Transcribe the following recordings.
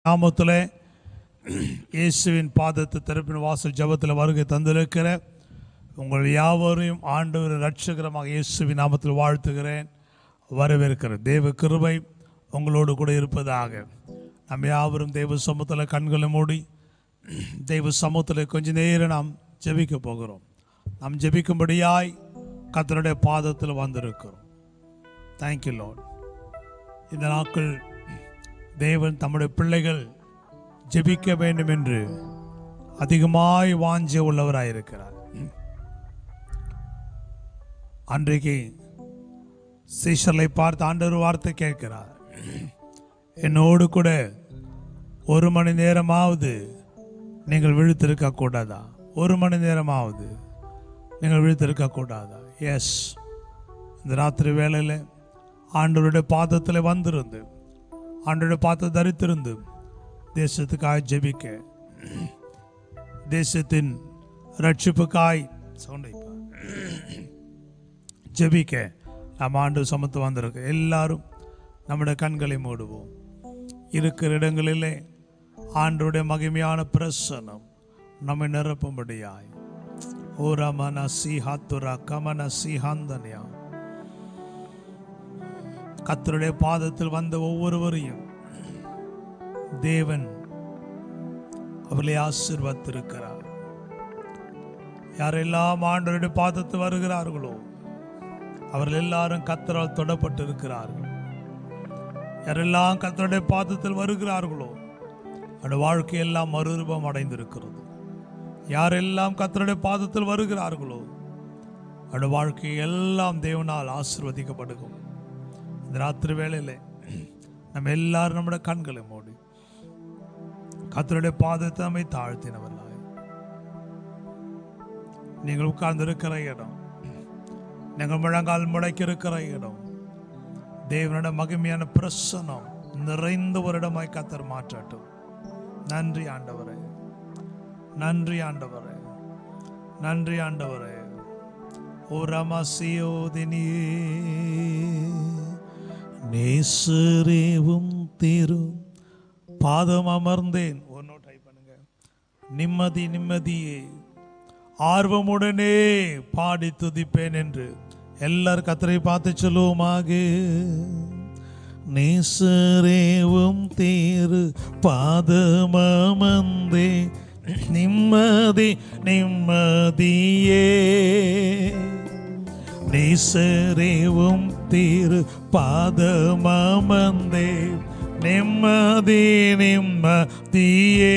நாமத்தில் இயேசுவின் பாதத்தை திறப்பின் வாசல் ஜெபத்தில் வருகை தந்திருக்கிற உங்கள் யாவரையும் ஆண்டவர் ரட்சகரமாக இயேசுவின் நாமத்தில் வாழ்த்துகிறேன் வரவேற்கிறேன் தேவ கிருபை உங்களோடு கூட இருப்பதாக நம்ம யாவரும் தேவ சமூகத்தில் கண்களை மூடி தெய்வ சமூகத்தில் கொஞ்ச நேரம் நாம் ஜெபிக்க போகிறோம் நாம் ஜெபிக்கும்படியாய் கர்த்தருடைய பாதத்தில் வந்திருக்கிறோம் தேங்க்யூ லார்ட் இந்த நாட்கள் தேவன் தம்முடைய பிள்ளைகள் ஜெபிக்க வேண்டும் என்று அதிகமாய் வாஞ்ச உள்ளவராயிருக்கிறார் அன்றைக்கு சீஷர்களை பார்த்து ஆண்டவர் வார்த்தை கேட்கிறார் என்னோடு கூட ஒரு மணி நேரமாவது நீங்கள் விழித்திருக்க கூடாதா ஒரு மணி நேரமாவது நீங்கள் விழித்திருக்க கூடாதா எஸ் இந்த ராத்திரி வேளையில் ஆண்டவருடைய பாதத்தில் வந்திருந்து ஆண்டோட பார்த்து தரித்திருந்து தேசத்துக்காய் ஜெபிக்க தேசத்தின் ரட்சிப்புக்காய் சவுண்டை ஜெபிக்க நம்ம ஆண்டு சமத்து வந்திருக்கு எல்லாரும் நம்முடைய கண்களை மூடுவோம் இருக்கிற இடங்களிலே ஆண்டோடைய மகிமையான பிரசனம் நம்மை நிரப்பும்படியாய் ஓ ரமன சிஹாத்துரா கமன சிஹாந்தன்யா கத்தருடைய பாதத்தில் வந்த ஒவ்வொருவரையும் தேவன் அவர்களை ஆசிர்வத்திருக்கிறார் யாரெல்லாம் ஆண்டவருடைய பாதத்தில் வருகிறார்களோ அவர்கள் எல்லாரும் கத்தரால் தொடப்பட்டிருக்கிறார்கள் யாரெல்லாம் கத்தருடைய பாதத்தில் வருகிறார்களோ அவருடைய வாழ்க்கையெல்லாம் மறுரூபம் அடைந்திருக்கிறது யாரெல்லாம் கத்தருடைய பாதத்தில் வருகிறார்களோ அவருடைய வாழ்க்கை எல்லாம் தேவனால் ஆசிர்வதிக்கப்படுகும் இந்த ராத்திரி வேளையில் நம்ம எல்லாரும் நம்முடைய கண்களை மூடி கத்தருடைய பாதத்தை நம்மை தாழ்த்தினவர்களாய் நீங்கள் உட்கார்ந்து இருக்கிற இடம் நீங்கள் முழங்கால் முடக்கி இருக்கிற இடம் தேவனோட மகிமையான பிரசனம் நிறைந்த ஒரு இடமாய் கத்தர் மாற்றட்டும் நன்றி ஆண்டவரே நன்றி ஆண்டவரே நன்றி ஆண்டவரே ஓ ரமசியோதினியே நேசரேவும் தீரும் பாதம் அமர்ந்தேன் ஒன்னோ டைப் பண்ணுங்க நிம்மதி நிம்மதியே ஆர்வமுடனே பாடி துதிப்பேன் என்று எல்லாரும் கத்தரை பார்த்து சொல்லுவோமாக நேசரேவும் தேரு பாதமந்தே நிம்மதி நிம்மதியே நேசரேவும் தீரு பாதமந்தே நிம்மதி நிம்மதியே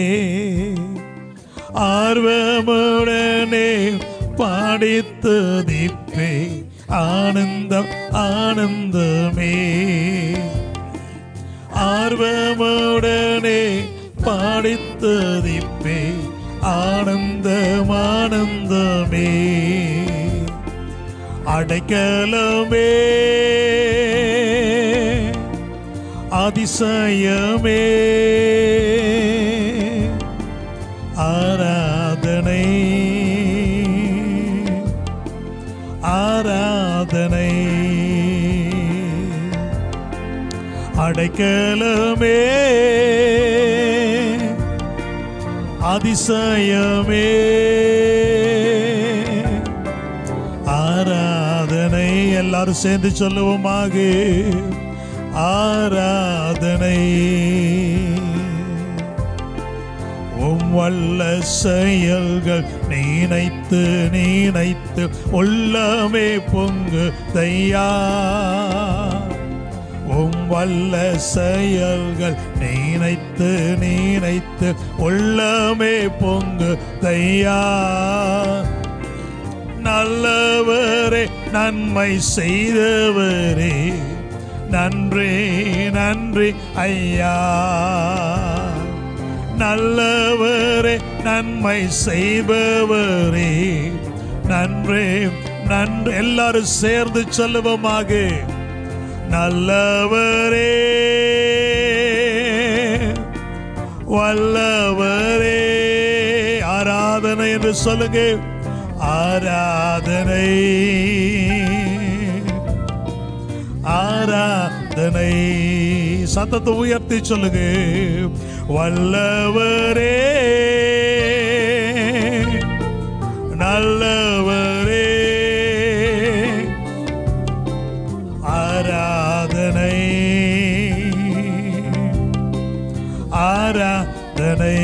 ஆர்வமுடனே பாடித்து திப்பே ஆனந்தம் ஆனந்தமே ஆர்வமுடனே பாடித்து திப்பே ஆனந்தம் ஆனந்தமே அடைக்கலமே அதிசயமே ஆராதனை ஆராதனை அடைக்கலமே அதிசயமே ஆராதனை எல்லாரும் சேர்ந்து சொல்லுவோமாக ஆராதனை உம் வல்ல செயல்கள் நினைத்து நினைத்து உள்ளமே பொங்கு தையா உம் வல்ல செயல்கள் நினைத்து நினைத்து உள்ளமே பொங்கு தையா நல்லவரே நன்மை செய்தவரே நன்றி நன்றி ஐயா நல்லவரே நன்மை செய்பவரே நன்றி நன்றி எல்லாரும் சேர்ந்து சொல்லுவோமாக நல்லவரே வல்லவரே ஆராதனை என்று சொல்லுங்க ஆராதனை ஆரா ஆராதனை சத்தத்தை உயர்த்தி சொல்லுங்க வல்லவரே நல்லவரே ஆராதனை ஆராதனை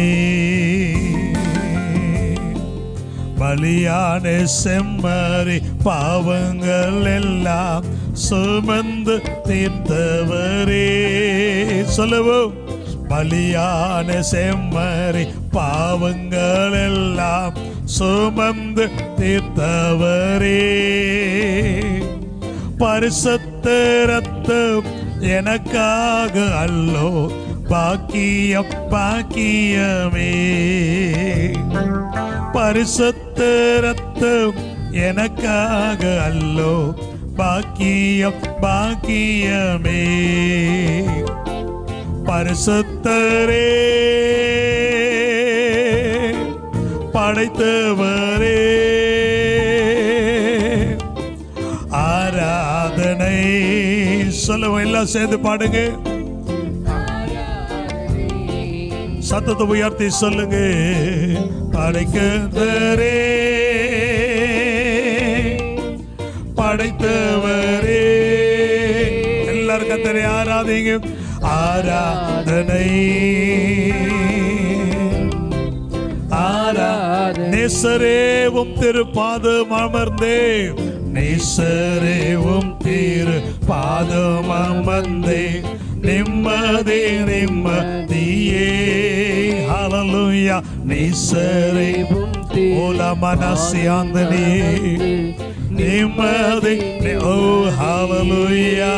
பலியான செம்மறி பாவங்கள் எல்லாம் சுமந்து தீர்த்தவரே சொல்லுவோம் பலியான செம்மறி பாவங்கள் எல்லாம் சுமந்து தீர்த்தவரே பரிசுத்த ரத்தம் எனக்காக அல்லோ பாக்கியம் பாக்கியமே பரிசுத்த ரத்தம் எனக்காக அல்லோ பாக்கியம் பாக்கியமே பரிசுத்தரே படைத்தவரே ஆராதனை சொல்லுவோம் எல்லாம் சேர்ந்து பாடுங்க சத்தத்தை உயர்த்தி சொல்லுங்க படைக்கிறே படைத்தவரே எல்லாரும் கத்தரை ஆராதிங்க ஆராதனை ஆரா நேசரேவும் திருப்பாதம் அமர்ந்தே நேசரேவும் திரு பாதம் அமர்ந்தே நிம்மதி நிம்மதியே ஹalleluya நேசரேவும் ஓல மனசியாந்தனே நிம்மதி ஓ ஹalleluya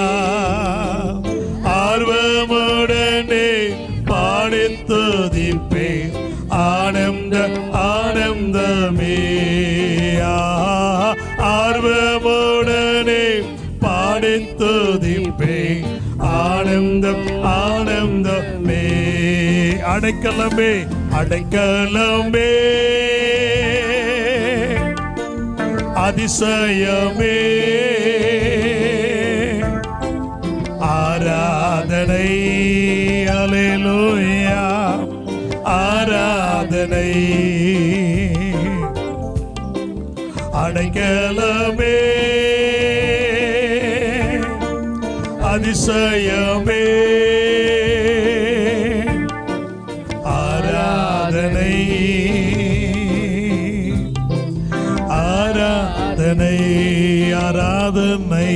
ஆர்வமுடனே பாடி துதிப்பே ஆனந்த ஆனந்தமே ஆர்வமுடனே பாடி துதிப்பே ஆனந்தம் ஆனந்தமே அடைக்கலமே அடைக்கலமே அதிசயமே ஆராதனை அலேலூயா ஆராதனை அடைக்கலமே அதிசயமே ஆராதனை ஆராதனை ஆராதனை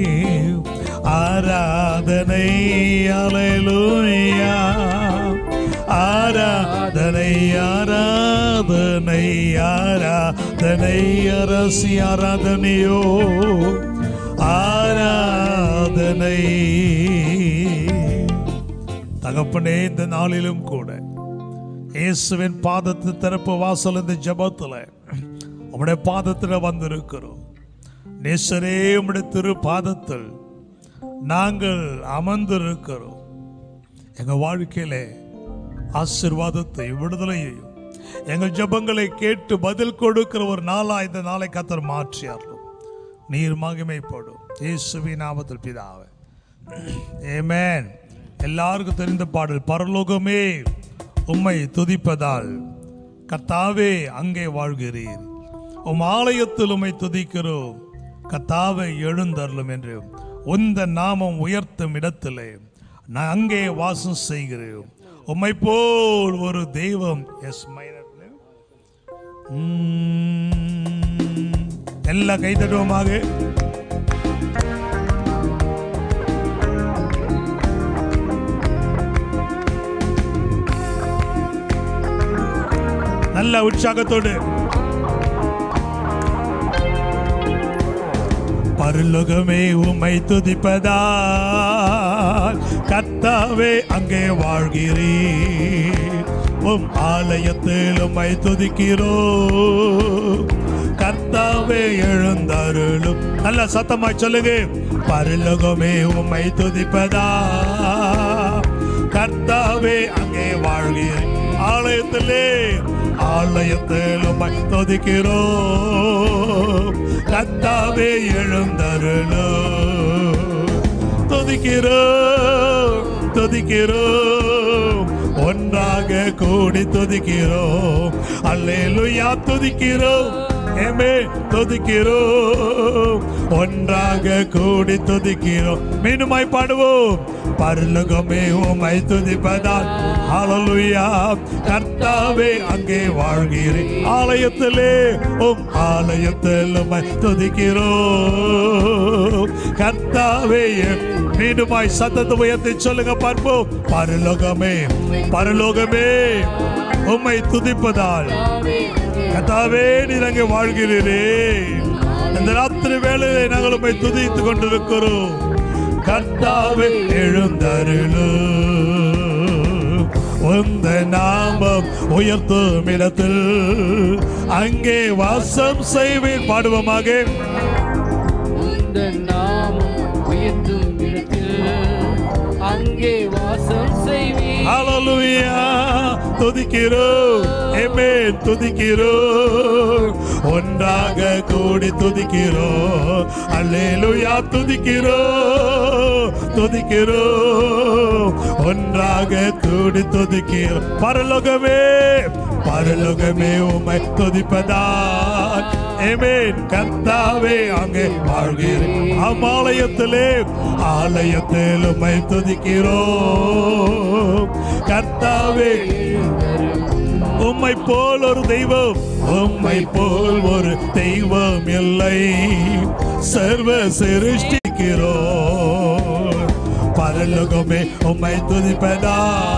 ஆராதனை அலையிலூயா ஆராதனை ஆராதனை ஆராதனை அரசி ஆராதனையோ ஆராதனை தகப்பனே இந்த நாளிலும் கூட இயேசுவின் பாதத்து திறப்பு வாசல் இந்த ஜபத்துல உம்முடைய பாதத்துல வந்திருக்கிறோம் நேசரே உம்முடைய திரு பாதத்தில் நாங்கள் அமர்ந்திருக்கிறோம் எங்க வாழ்க்கையிலே ஆசீர்வாதத்தை விடுதலையையும் எங்கள் ஜெபங்களை கேட்டு பதில் கொடுக்கிற ஒரு நாளா இந்த நாளை கத்தர் மாற்றியார்கள் நீர் மகிமைப்படும் இயேசுவின் நாமத்தில் பிதாவே ஏமேன் எல்லாருக்கும் தெரிந்த பாடல் பரலோகமே உம்மை துதிப்பதால் கர்த்தாவே அங்கே வாழ்கிறீர் உம் ஆலயத்தில் உம்மை துதிக்கிறோம் கர்த்தாவை எழுந்தருளும் என்று உந்த நாமம் உயர்த்தும் இடத்திலே நான் அங்கே வாசம் செய்கிறேன் உம்மை போல் ஒரு தெய்வம் எஸ் மைனர் எல்லா கைதட்டுவோமாக நல்ல உற்சாகத்தோடு பரலோகமே உம்மை துதிப்பதால் கர்த்தாவே அங்கே வாழ்கிறீர் உம் ஆலயத்தில் உம்மை துதிக்கிறோ கர்த்தாவே எழுந்தருளும் நல்ல சத்தமாய் சொல்லுங்க பரலோகமே உம்மை துதிப்பதா கர்த்தாவே அங்கே வாழ்கிறேன் ஆலயத்திலே ஆலயத்தில் உம்மை துதிக்கிறோம் கர்த்தாவே எழுந்தருளோ துதி துதிக்கிறோம் துதிக்கிறோம் ஒன்றாக கூடி துதிக்கிறோம் அல்லேலுயா துதிக்கிறோம் ஏமே துதிக்கிறோம் ஒன்றாக கூடி துதிக்கிறோம் மீண்டுமாய் பாடுவோம் பரலோகமே உமை துதிப்பதால் ஹalleluya கர்த்தாவே அங்கே வாழ்கிறேன் ஆலயத்திலே உம் ஆலயத்தில் உம்மை துதிக்கிறோம் கர்த்தாவே மீண்டுமாய் சத்தத்தை உயர்த்தி சொல்லுங்க பார்ப்போம் பரலோகமே பரலோகமே உம்மை துதிப்பதால் கர்த்தாவே நீர் அங்கே வாழ்கிறீரே இந்த ராத்திரி வேளையிலே நாங்கள் உம்மை துதித்துக் கொண்டிருக்கிறோம் கர்த்தாவே எழுந்தருளு உந்த நாமம் உயர்த்தும் இடத்தில் அங்கே வாசம் செய்வேன் பாடுவோமாக உந்தன் நாமம் உயர்த்தும் இடத்தில் அங்கே வாசம் செய்வீர் ஹalleluya துதிக்கிறோம் ஆமென் துதிக்கிறோம் ஒன்றாக கூடி துதிக்கிறோம் அல்லேலூயா துதிக்கிறோம் துதிக்கிறோம் ஒன்றாக கூடி துதிக்கிறோம் பரலோகமே பரலோகமே உம்மை துதிப்பதான் ஆமென் கர்த்தாவே அங்கே வாழ்கிறேன் ஆம் ஆலயத்திலே ஆலயத்தில் உம்மை துதிக்கிறோம் கர்த்தாவே உம்மை போல் ஒரு தெய்வம் உம்மை போல் ஒரு தெய்வம் இல்லை சர்வ சிருஷ்டிக்கிறோம் பரலோகமே உம்மை துதிப்பதா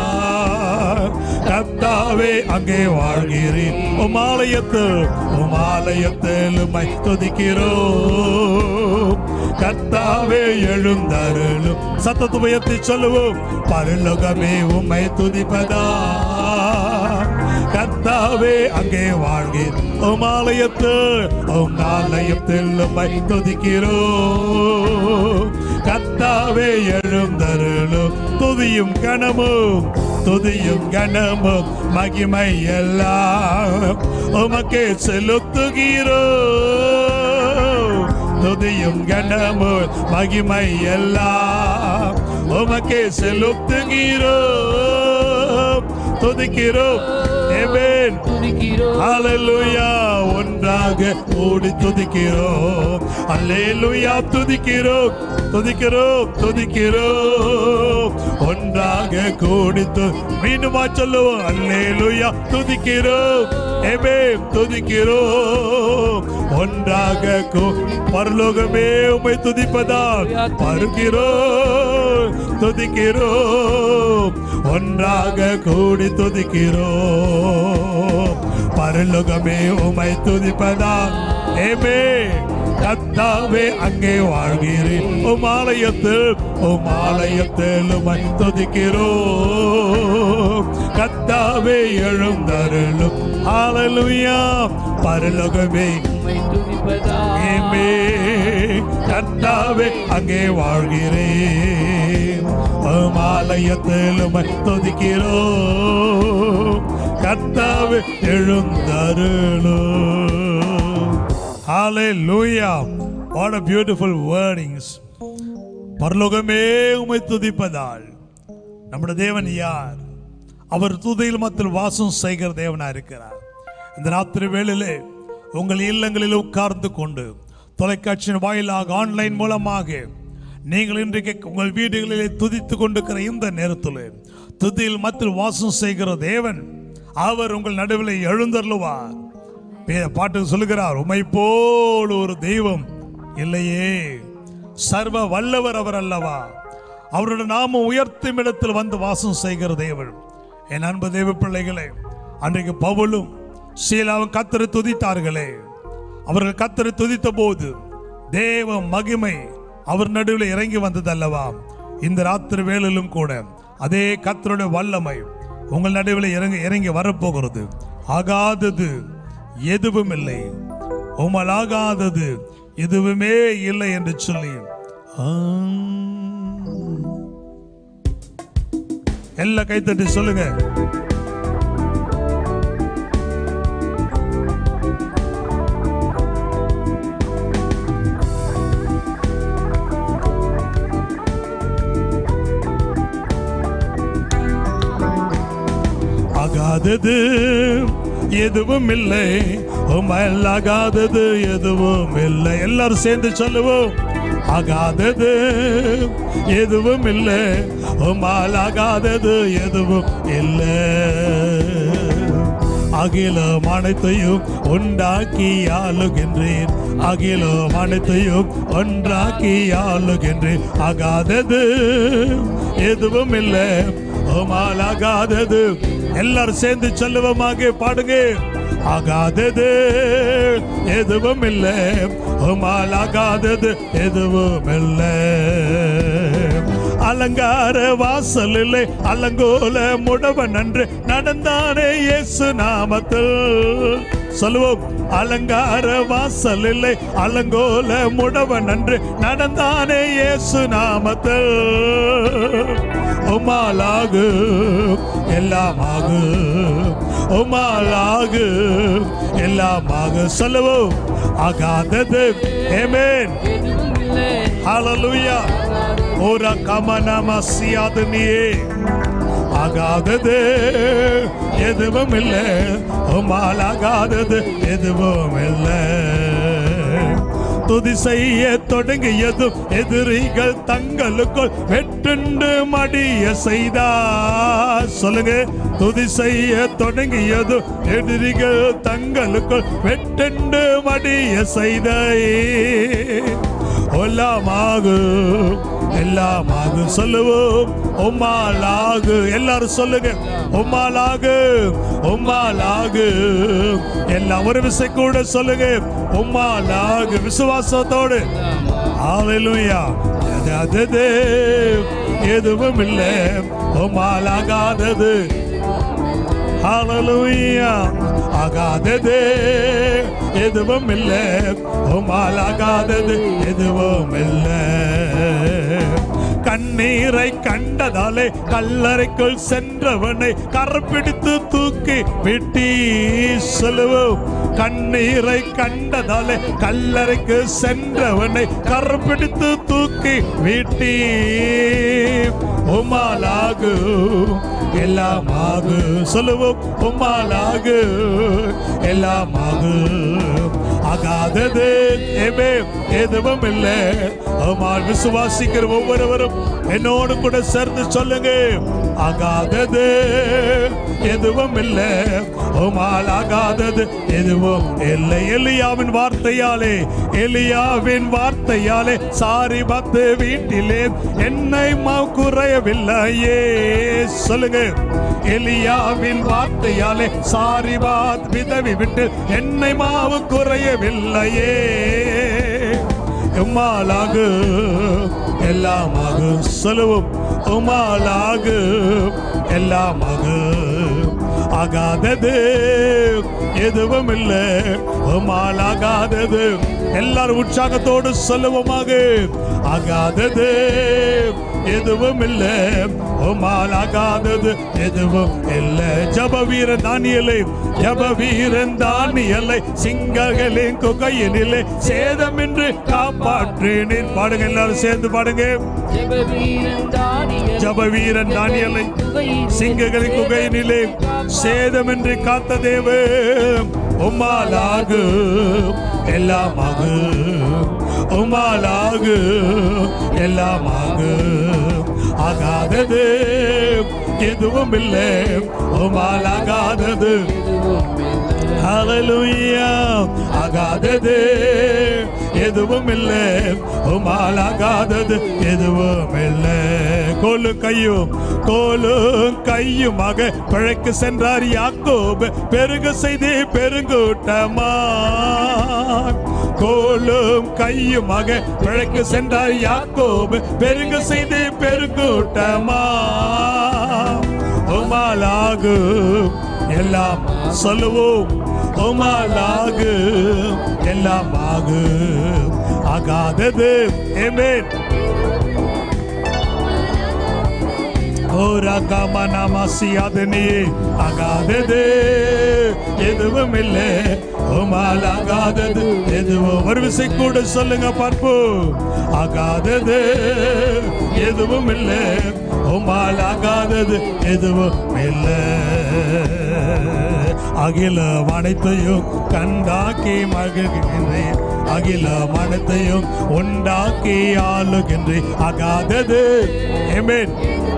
கர்த்தாவே அங்கே வாழ்கிறேன் உம் ஆலயத்தில் உம் ஆலயத்தில் உம்மை துதிக்கிறோம் கர்த்தாவே எழுந்தருளும் சத்தத்தை உயர்த்தி சொல்லுவோம் பரலோகமே உம்மை துதிப்பதா கர்த்தாவே அங்கே வாழ்கிறேன் உம் ஆலயத்தில் உம் ஆலயத்தில் உம்மை துதிக்கிறோம் கர்த்தாவே எழுந்தருளும் துதியும் கணமும் துதியும் கணமும் மகிமை எல்லாம் உமக்கே செலுத்துகிறோம் துதியும் கணமும் மகிமை எல்லாம் உமக்கே செலுத்துகிறோம் துதிக்கிறோம் ஆமென் துதிக்கிறோம் ஹalleluya ஒன்றாக கூடி துதிக்கிறோம் அல்லேலூயா துதிக்கிறோம் துதிக்கிறோம் துதிக்கிறோம் ஒன்றாக கூடி து மீண்டுமா சொல்லுவோம் அல்லேலூயா துதிக்கிறோம் எமே துதிக்கிறோம் ஒன்றாக கூ- பரலோகமே உம்மை துதிப்பதால் பருகிறோம் துதிக்கிறோம் ஒன்றாக கூடி துதிக்கிறோம் பரலோகமே உமை துதிப்பதால் ஏமே கத்தாவே அங்கே வாழ்கிறேன் உம் ஆலயத்தில் உம் ஆலயத்தில் உமை துதிக்கிறோம் கத்தாவே எழுந்தருளும் ஹalleluya பரலோகமே உம்மை துதிப்பதா ஏமே கர்த்தாவே அங்கே வாழ்கிறேன் உம் ஆலயத்தில் உம்மை துதிக்கிறோம் கர்த்தாவே எழுந்தருளும் ஹalleluya what a beautiful wordings பரலோகமே உம்மை துதிப்பதால் நம்முடைய தேவன் யார் அவர் துதியில் மத்தியில் வாசம் செய்கிற தேவனா இருக்கிறார் இந்த ராத்திரி வேளையிலே உங்கள் இல்லங்களில் உட்கார்ந்து கொண்டு தொலைக்காட்சியின் வாயிலாக ஆன்லைன் மூலமாக நீங்கள் இன்றைக்கு உங்கள் வீடுகளிலே துதித்து கொண்டிருக்கிற இந்த நேரத்தில் துதியில் மத்தியில் வாசம் செய்கிற தேவன் அவர் உங்கள் நடுவில் எழுந்தருளுவார் பே- பாட்டு சொல்லுகிறார் உமை போல் ஒரு தெய்வம் இல்லையே சர்வ வல்லவர் அவர் அல்லவா அவருடைய நாம உயர்த்தும் இடத்தில் வந்து வாசம் செய்கிற தேவன் என் அன்பு தேவ பிள்ளைகளே அன்றைக்கு பவுலும் சீலாவும் கத்தரை துதித்தார்களே அவர்கள் கத்தரை துதித்த போது தேவ மகிமை அவர் நடுவில் இறங்கி வந்தது அல்லவா இந்த ராத்திரி வேளையிலும் கூட அதே கத்தருடைய வல்லமை உங்கள் நடுவில் இறங்கி இறங்கி வரப்போகிறது ஆகாதது எதுவும் இல்லை உமலாகாதது எதுவுமே இல்லை என்று சொல்லி ஆம். எல்லாம் கைத்தட்டி சொல்லுங்க ஆகாதது எதுவும் இல்லை உம்மால் ஆகாதது எதுவும் இல்லை எல்லாரும் சேர்ந்து சொல்லுவோம் ஆகாதது எதுவும் இல்லை உம்மால் ஆகாதது எதுவும் இல்லை அகிலம் அனைத்தையும் உண்டாக்கி ஆளுகின்றேன் அகிலம் அனைத்தையும் ஒன்றாக்கி ஆளுகின்றேன் ஆகாதது எதுவும் இல்லை உமால் ஆகாதது எல்லாரும் சேர்ந்து சொல்லுவோமாக பாடுங்க ஆகாதது எதுவும் இல்லை உமால் ஆகாதது எதுவும் இல்லை அலங்கார வாசலிலே அலங்கோல முடவன் அன்று நடந்தானே இயேசு நாமத்தில் சொல்லுவோம் அலங்கார வாசலிலே அலங்கோல முடவன் அன்று நடந்தானே இயேசு நாமத்தில் உமாலாகு எல்லாமாகு உமாலாகு எல்லாமாக சொல்லுவோம் ஆகாதது ஏமேன் எதுவும் இல்லை ஹalleluya ஓரா கமனம சியாதுனியே ஆகாதது எதுவும் இல்லை உமால் ஆகாதது எதுவும் இல்லை துதி செய்ய தொடங்கியதும் எதிரிகள் தங்களுக்குள் வெட்டுண்டு மடிய செய்தார் சொல்லுங்க துதி செய்ய தொடங்கியதும் எதிரிகள் தங்களுக்குள் வெட்டுண்டு மடிய செய்தாய் எல்லாமாகு எல்லாமாகு சொல்லுவோம் உம்மாலாகு எல்லாரும் சொல்லுங்க உம்மாலாகு உம்மாலாகு எல்லாம் ஒரு விசை கூட சொல்லுங்க உம்மாலாகு விசுவாசத்தோடு ஹalleluya அது அது எதுவும் இல்லை உம்மாலாகாதது ஹalleluya ஆகாதது எதுவும் இல்லை உமால் ஆகாதது எதுவும் இல்லை கண்ணீரை கண்டதாலே கல்லறைக்குள் சென்றவனை கரப்பிடித்து தூக்கி விட்டி சொல்லுவோம் கண்ணீரை கண்டதாலே கல்லறைக்கு சென்றவனை கரப்பிடித்து தூக்கி விட்டி உமாலாகு எல்லாமாகு சொல்லுவோம் உம்மாலாகு எல்லாமாகு ஆகாதது எமே எதுவும் இல்லை உமால் விசுவாசிக்கிற ஒவ்வொருவரும் என்னோடு கூட சேர்ந்து சொல்லுங்க ஆகாதது எதுவும் இல்லை உமால் ஆகாதது எதுவும் இல்லை எலியாவின் வார்த்தையாலே எலியாவின் வார்த்தையாலே சாரி பத்து வீட்டிலே என்னை மா குறையவில்லையே சொல்லுங்க எலியாவின் வார்த்தையாலே சாரி பாத் விதவி விட்டு என்னை மாவு குறையவில்லையே உம்மாலாகு எல்லாமாகு சொல்லுவோம் உமாலாகு எல்லாமாகு ஆகாதது எதுவும் இல்லை உமாலாகாதது எல்லாரும் உற்சாகத்தோடு சொல்லுவோமாக ஆகாதது எதுவும் இல்லை உமால் ஆகாதது எதுவும் இல்லை ஜப வீரன் தானியலை ஜப வீரன் தானியலை சிங்கங்களின் குகையினிலே சேதமின்றி காப்பாற்றினேன் பாடுங்க எல்லாரும் சேர்ந்து பாடுங்க ஜெப வீரன் தானியேல் ஜப வீரன் தானியலை சிங்கங்களின் குகையினிலே சேதமின்றி காத்த தேவ உம்மாலாகு எல்லாமாகு உம்மாலாகு எல்லாமாகு ஆகாதது எதுவும் இல்லை உம்மாலாகாதது ஹalleluya ஆகாதது எதுவும் இல்லை உமால் ஆகாதது எதுவும் இல்லை கோலு கையும் கோலும் கையுமாக பிழைக்கு சென்றார் யாக்கோபு பெருக செய்து பெருங்கூட்டமா கோலும் கையுமாக பிழைக்கு சென்றார் யாக்கோபு பெருக செய்து பெருங்கூட்டமா உமாலாகு எல்லாம் சொல்லுவோம் உமாலாகு எல்லாம் ஆகு ஆகாதது ஏமேன் ஓரா கமனமசியாதனே ஆகாதது எதுவும் இல்லை உமால் ஆகாதது எதுவும் ஒரு விசை கூட சொல்லுங்க பார்ப்போம் ஆகாதது எதுவும் இல்லை உமால் ஆகாதது எதுவும் இல்லை அகிலம் அனைத்தையும் கண்டாக்கி மகிழ்கின்றேன் அகிலம் அனைத்தையும் உண்டாக்கி ஆளுகின்றேன் ஆகாதது Amen.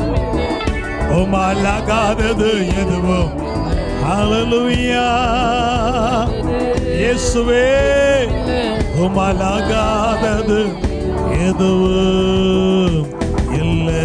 உமால் ஆகாதது எதுவும் ஹalleluya இயேசுவே உமால் ஆகாதது எதுவும் இல்லை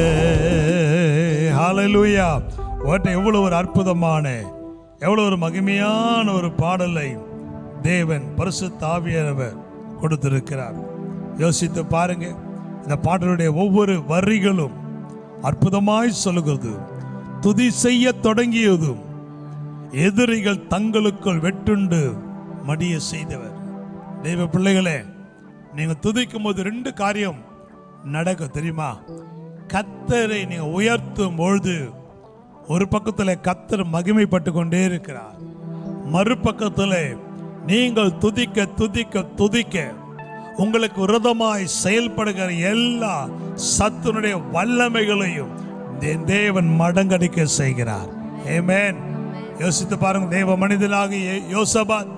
ஹalleluya வாட் எவ்வளவு ஒரு அற்புதமான எவ்வளவு ஒரு மகிமையான ஒரு பாடலை தேவன் பரிசுத்த ஆவியானவர் கொடுத்திருக்கிறார் யோசித்து பாருங்க இந்த பாடலுடைய ஒவ்வொரு வரிகளும் அற்புதமாய் சொல்லுகிறது துதி செய்ய தொடங்கியதும் எதிரிகள் தங்களுக்குள் வெட்டுண்டு மடிய செய்தவர் தெய்வ பிள்ளைகளே நீங்க துதிக்கும் போது ரெண்டு காரியம் நடக்கும் தெரியுமா கத்தரை நீங்க உயர்த்தும் பொழுது ஒரு பக்கத்துல கத்தர் மகிமைப்பட்டு கொண்டே இருக்கிறார் மறுபக்கத்துல நீங்கள் துதிக்க துதிக்க துதிக்க உங்களுக்கு விரதமாய் செயல்படுகிற எல்லா சத்துனுடைய வல்லமைகளையும் தே- தேவன் மடங்கடிக்க செய்கிறார் ஏமேன் யோசித்து பாருங்க தேவ மனிதனாகிய யோசபாத்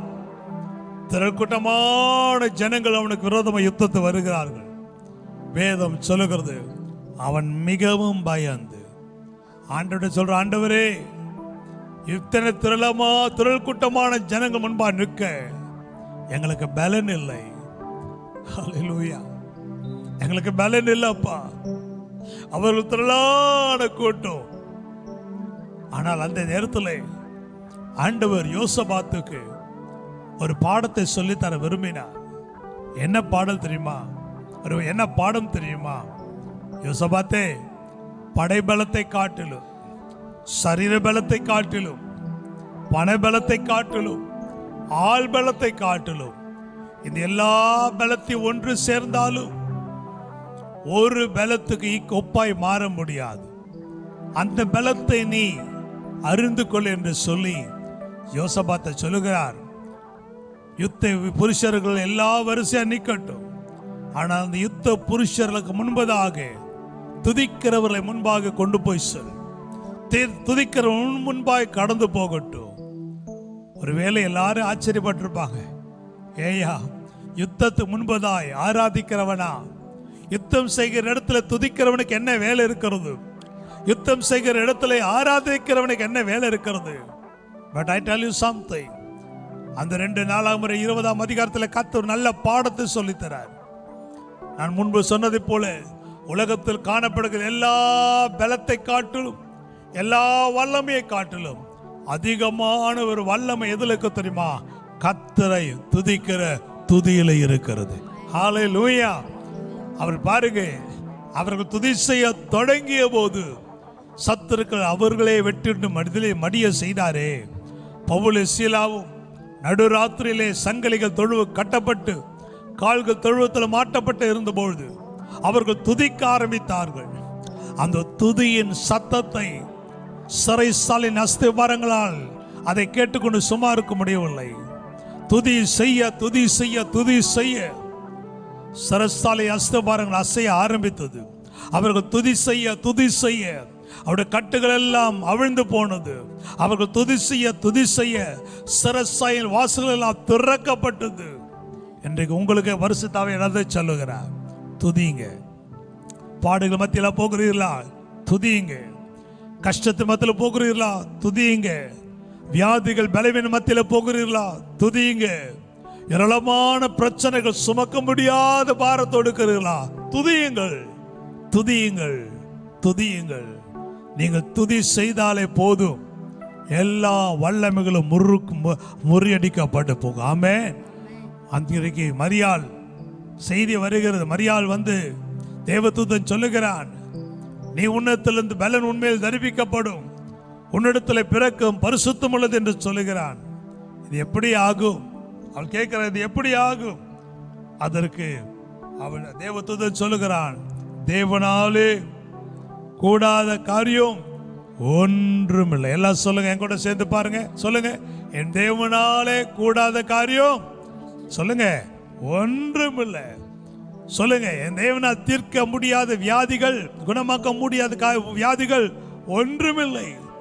திரள்கூட்டமான ஜனங்கள் அவனுக்கு விரோதமாக யுத்தத்து வருகிறார்கள் வேதம் சொல்லுகிறது அவன் மிகவும் பயந்து ஆண்டவரை சொல்ற ஆண்டவரே இத்தனை திரளமா திரள் கூட்டமான ஜனங்கள் முன்பா நிற்க எங்களுக்கு பலன் இல்லை ஹalleluya எங்களுக்கு பலன் இல்லப்பா அவர்கள் திரளான கூட்டம் ஆனால் அந்த நேரத்தில் ஆண்டவர் யோசபாத்துக்கு ஒரு பாடத்தை சொல்லித்தர விரும்பினார் என்ன பாடல் தெரியுமா ஒரு என்ன பாடம் தெரியுமா யோசபாத்தே படைபலத்தை காட்டிலும் சரீர பலத்தை காட்டிலும் பணபலத்தை காட்டிலும் ஆள் பலத்தை காட்டிலும் இந்த எல்லா பலத்தையும் ஒன்று சேர்ந்தாலும் ஒரு பலத்துக்கு ஈக்கு ஒப்பாய் மாற முடியாது அந்த பலத்தை நீ அறிந்து கொள் என்று சொல்லி யோசபாத்தை சொல்லுகிறார் யுத்த புருஷர்கள் எல்லா வரிசையா நிக்கட்டும் ஆனால் அந்த யுத்த புருஷர்களுக்கு முன்பதாக துதிக்கிறவர்களை முன்பாக கொண்டு போய் சொல் தி- துதிக்கிறவன் முன்பாக கடந்து போகட்டும் ஒருவேளை எல்லாரும் ஆச்சரியப்பட்டிருப்பாங்க ஏயா யுத்தத்துக்கு முன்பதாய் ஆராதிக்கிறவனா யுத்தம் செய்கிற இடத்துல துதிக்கிறவனுக்கு என்ன வேலை இருக்கிறது யுத்தம் செய்கிற இடத்துல ஆராதிக்கிறவனுக்கு என்ன வேலை இருக்கிறது but I tell you something அந்த ரெண்டு நாலாம் முறை இருபதாம் அதிகாரத்தில் கத்து ஒரு நல்ல பாடத்தை சொல்லித் தரார் நான் முன்பு சொன்னதை போல உலகத்தில் காணப்படுகிற எல்லா பலத்தை காட்டிலும் எல்லா வல்லமையை காட்டிலும் அதிகமான ஒரு வல்லமை எதுல இருக்கு தெரியுமா கத்தரை துதிக்கிற துதியில இருக்கிறது ஹாலே லூயா அவர் பாருங்க அவர்கள் துதி செய்ய தொடங்கிய போது சத்துருக்கள் அவர்களே வெட்டிட்டு மடிதிலே மடிய செய்தாரே பவுல சீலாவும் நடுராத்திரியிலே சங்கலிகள் தொழுவு கட்டப்பட்டு கால்கள் தொழுவத்தில் மாட்டப்பட்டு இருந்தபொழுது அவர்கள் துதிக்க ஆரம்பித்தார்கள் அந்த துதியின் சத்தத்தை சிறைசாலின் அஸ்திபாரங்களால் அதை கேட்டுக்கொண்டு சும்மா இருக்க முடியவில்லை துதி செய்ய துதி செய்ய துதி செய்ய சரசாலை அஸ்தபாரங்கள் அசைய ஆரம்பித்தது அவர்கள் துதி செய்ய துதி செய்ய அவருடைய கட்டுகள் எல்லாம் அவிழ்ந்து போனது அவர்கள் துதி செய்ய துதி செய்ய சிரசாயின் வாசல்கள் எல்லாம் திறக்கப்பட்டது இன்றைக்கு உங்களுக்கு வருஷத்தாவே என்னதை சொல்லுகிறார் துதிங்க பாடுகள் மத்தியில போகிறீர்களா துதியுங்க கஷ்டத்து மத்தியில போகிறீர்களா துதியுங்க வியாதிகள் பலவீன மத்தியில போகிறீர்களா துதியுங்க ஏராளமான பிரச்சனைகள் சுமக்க முடியாத பாரத்தோடு இருக்கிறீர்களா துதியுங்கள் துதியுங்கள் துதியுங்கள் நீங்கள் துதி செய்தாலே போதும் எல்லா வல்லமைகளும் முறுக்கு மு- முறியடிக்கப்பட்டு போகும் ஆமே அன்றைக்கு மரியாள் செய்தி வருகிறது மரியாள் வந்து தேவதூதன் சொல்லுகிறான் நீ உன்னத்திலிருந்து பலன் உண்மையில் தரிப்பிக்கப்படும் உன்னிடத்தில் பிறக்கும் பரிசுத்தம் உள்ளது என்று சொல்லுகிறான் இது எப்படி ஆகும் அவள் கேட்கிற இது எப்படி ஆகும் அதற்கு அவன் தேவதூதன் சொல்லுகிறான் தேவனாலே கூடாத காரியம் ஒன்றுமில்லை எல்லாம் சொல்லுங்க என் கூட சேர்ந்து பாருங்க சொல்லுங்க என் தேவனாலே கூடாத காரியம் சொல்லுங்க ஒன்றுமில்லை சொல்லுங்க என் தேவனா தீர்க்க முடியாத வியாதிகள் குணமாக்க முடியாத கா- வியாதிகள் ஒன்றுமில்லை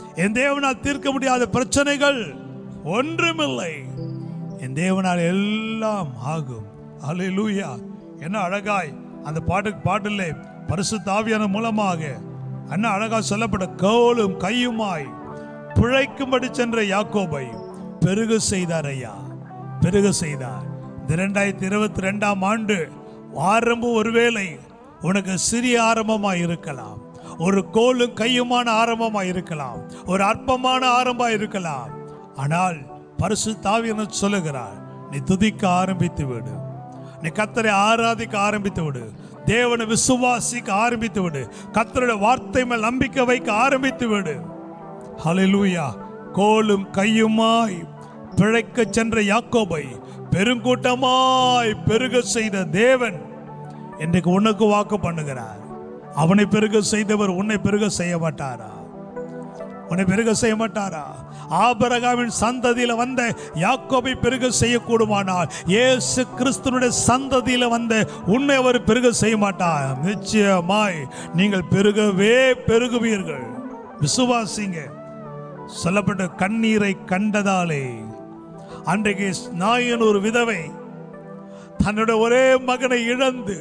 என் தேவனால் தீர்க்க முடியாத பிரச்சனைகள் ஒன்றுமில்லை என் தேவனால் எல்லாம் ஆகும் அல்லேலூயா என்ன அழகாய் அந்த பாட்டுக்கு பாட்டில்லை பரிசுத்த ஆவியான மூலமாக அண்ணா அழகா சொல்லப்பட்ட கோலும் கையுமாய் பிழைக்கும்படி சென்ற யாக்கோபை பெருக செய்தார் ஐயா பெருக செய்தார் இந்த ரெண்டாயிரத்தி இருபத்தி ரெண்டாம் ஆண்டு ஆரம்பம் ஒருவேளை உனக்கு சிறிய ஆரம்பமா இருக்கலாம் ஒரு கோலும் கையுமான ஆரம்பமா இருக்கலாம் ஒரு அற்பமான ஆரம்பமா இருக்கலாம் ஆனால் பரிசு தாவியன சொல்லுகிறார் நீ துதிக்க ஆரம்பித்து விடு நீ கத்தரை ஆராதிக்க ஆரம்பித்து விடு தேவனை விசுவாசிக்க ஆரம்பித்து விடு கத்தருடைய வார்த்தை மேல் நம்பிக்கை வைக்க ஆரம்பித்து விடு ஹalleluya கோலும் கையுமாய் பிழைக்க சென்ற யாக்கோபை பெருங்கூட்டமாய் பெருக செய்த தேவன் இன்றைக்கு உனக்கு வாக்கு பண்ணுகிறார் அவனை பெருக செய்தவர் உன்னை பெருக செய்ய மாட்டாரா உன்னை பெருக செய்ய மாட்டாரா ஆபரகாமின் சந்ததியில வந்த யாக்கோபை பெருக செய்யக்கூடுமானால் இயேசு கிறிஸ்துனுடைய சந்ததியில வந்த உன்னை அவர் பெருக செய்ய மாட்டார் நிச்சயமாய் நீங்கள் பெருகவே பெருகுவீர்கள் விசுவாசிங்க சொல்லப்பட்ட கண்ணீரை கண்டதாலே அன்றைக்கு நாயன் ஒரு விதவை தன்னுடைய ஒரே மகனை இழந்து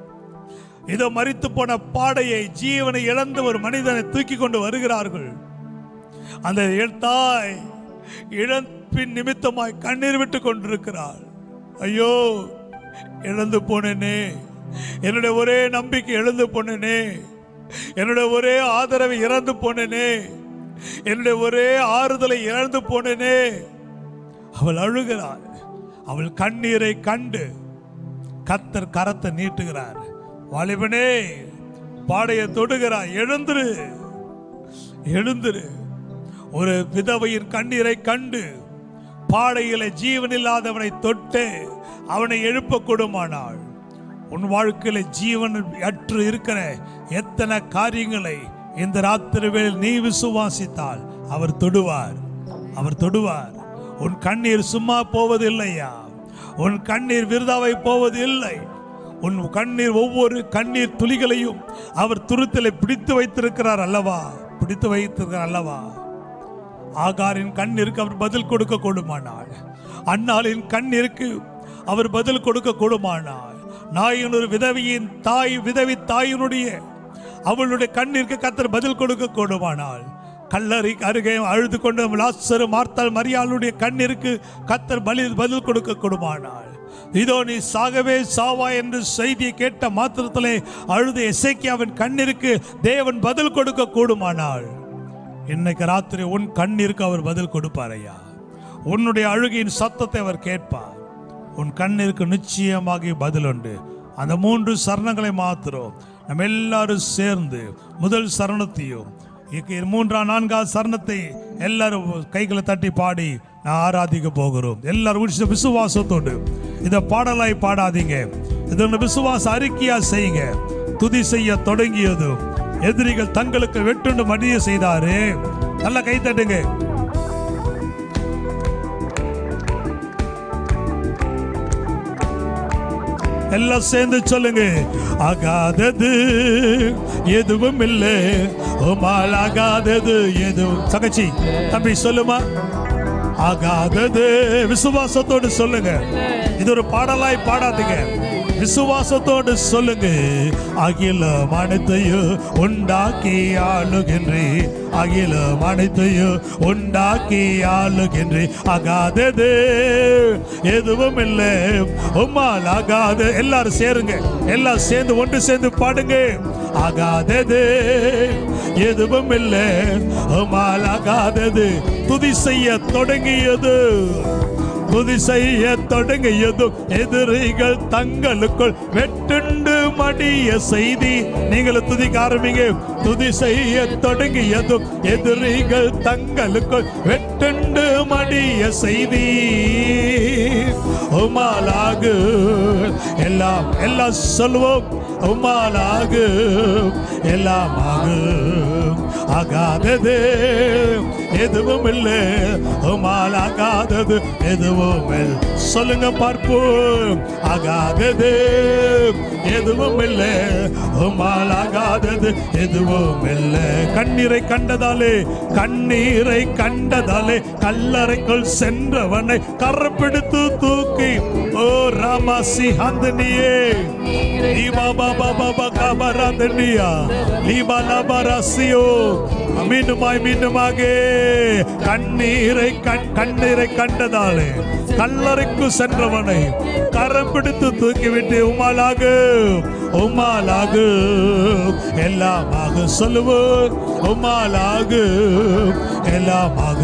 இதோ மரித்து போன பாடையை ஜீவனை இழந்த ஒரு மனிதனை தூக்கி கொண்டு வருகிறார்கள் அந்த இள- தாய் இழப்பின் நிமித்தமாய் கண்ணீர் விட்டு கொண்டிருக்கிறாள் ஐயோ இழந்து போனேனே என்னுடைய ஒரே நம்பிக்கை இழந்து போனேனே என்னுடைய ஒரே ஆதரவை இறந்து போனேனே என்னுடைய ஒரே ஆறுதலை இழந்து போனேனே அவள் அழுகிறாள் அவள் கண்ணீரை கண்டு கத்தர் கரத்தை நீட்டுகிறார் வாலிபனே பாடையை தொடுகிறார் எழுந்துரு எழுந்துரு ஒரு விதவையின் கண்ணீரை கண்டு பாடையில ஜீவனில்லாதவனை தொட்டு அவனை எழுப்ப கொடுமானாள் உன் வாழ்க்கையில ஜீவன் அற்று இருக்கிற எத்தனை காரியங்களை இந்த ராத்திரி வேளையில் நீ விசுவாசித்தால் அவர் தொடுவார் அவர் தொடுவார் உன் கண்ணீர் சும்மா போவதில்லையா உன் கண்ணீர் விருதாவை போவது இல்லை உன் கண்ணீர் ஒவ்வொரு கண்ணீர் துளிகளையும் அவர் துருத்திலே பிடித்து வைத்திருக்கிறார் அல்லவா பிடித்து வைத்திருக்கிறார் அல்லவா ஆகாரின் கண்ணிற்கு அவர் பதில் கொடுக்க கூடுமானாள் அன்னாளின் கண்ணிற்கு அவர் பதில் கொடுக்க கூடுமானாள் நாயின் ஒரு விதவியின் தாய் விதவி தாயினுடைய அவளுடைய கண்ணிற்கு கத்தர் பதில் கொடுக்க கூடுமானாள் கல்லறை அருகே அழுது கொண்டு லாசரு மார்த்தாள் மரியாளுடைய கண்ணிற்கு கத்தர் பலி பதில் கொடுக்க கூடுமானாள் இதோ நீ சாகவே சாவா என்று செய்தியை கேட்ட மாத்திரத்திலே அழுது எசேக்கியாவின் கண்ணிற்கு தேவன் பதில் கொடுக்க கூடுமானாள் இன்னைக்கு ராத்திரி உன் கண்ணிற்கு அவர் பதில் கொடுப்பார் ஐயா உன்னுடைய அழுகையின் சத்தத்தை அவர் கேட்பார் உன் கண்ணிற்கு நிச்சயமாக பதில் உண்டு அந்த மூன்று சரணங்களை மாத்திரம் நம்ம எல்லாரும் சேர்ந்து முதல் சரணத்தையும் இக்கு மூன்றாம் நான்காவது சரணத்தை எல்லாரும் கைகளை தட்டி பாடி நான் ஆராதிக்க போகிறோம் எல்லாரும் விசு- விசுவாசத்தோடு இதை பாடலாய் பாடாதீங்க இது ஒன்று விசுவாச அறிக்கையா செய்யுங்க துதி செய்ய தொடங்கியதும் எதிரிகள் தங்களுக்கு வெட்டுண்டு மடிய செய்தாரு நல்ல கை தட்டுங்க எல்லாம் சேர்ந்து சொல்லுங்க ஆகாதது எதுவும் இல்லை உமால் ஆகாதது எதுவும் தங்கச்சி தம்பி சொல்லுமா ஆகாதது விசுவாசத்தோடு சொல்லுங்க இது ஒரு பாடலாய் பாடாதீங்க விசுவாசத்தோடு சொல்லுங்க அகிலம் அனைத்தையும் உண்டாக்கி ஆளுகின்றே அகிலம் அனைத்தையும் உண்டாக்கி ஆளுகின்றே ஆகாதது எதுவும் இல்லை உம்மால் ஆகாது எல்லாரும் சேருங்க எல்லாம் சேர்ந்து ஒன்று சேர்ந்து பாடுங்க ஆகாதது எதுவும் இல்லை உம்மால் ஆகாதது துதி செய்ய தொடங்கியது துதி செய்ய தொடங்கியதும் எதிரிகள் தங்களுக்குள் வெட்டுண்டு மடிய செய்தி நீங்களும் துதிக்க ஆரம்பிங்க துதி செய்ய தொடங்கியதும் எதிரிகள் தங்களுக்குள் வெட்டுண்டு மடிய செய்தி உமாலாகு எல்லாம் எல்லாம் சொல்லுவோம் உமாலாகு எல்லாம் ஆகும் ஆகாதது எதுவும் இல்லை உமால் ஆகாதது எதுவும் இல்லை. சொல்லுங்க பார்ப்போம் ஆகாதது எதுவும் இல்லை உம்மால் ஆகாதது எதுவும் இல்லை கண்ணீரை கண்டதாலே கண்ணீரை கண்டதாலே கல்லறைக்குள் சென்றவனை கரப்பிடித்து தூக்கி ஓ ராமாசி ஹந்தனியே லீபா பாபா பாபா காபராதனியா லீபா லாபாராசியோ மீண்டுமாய் மீண்டுமாக கண்ணீரை கண் கண்ணீரை கண்டதாலே கல்லறைக்கு சென்றவனை கரம் பிடித்து தூக்கிவிட்டு உமாலாக உமாலாக எல்லாமாக சொல்லுவோம் உமாலாக எல்லாமாக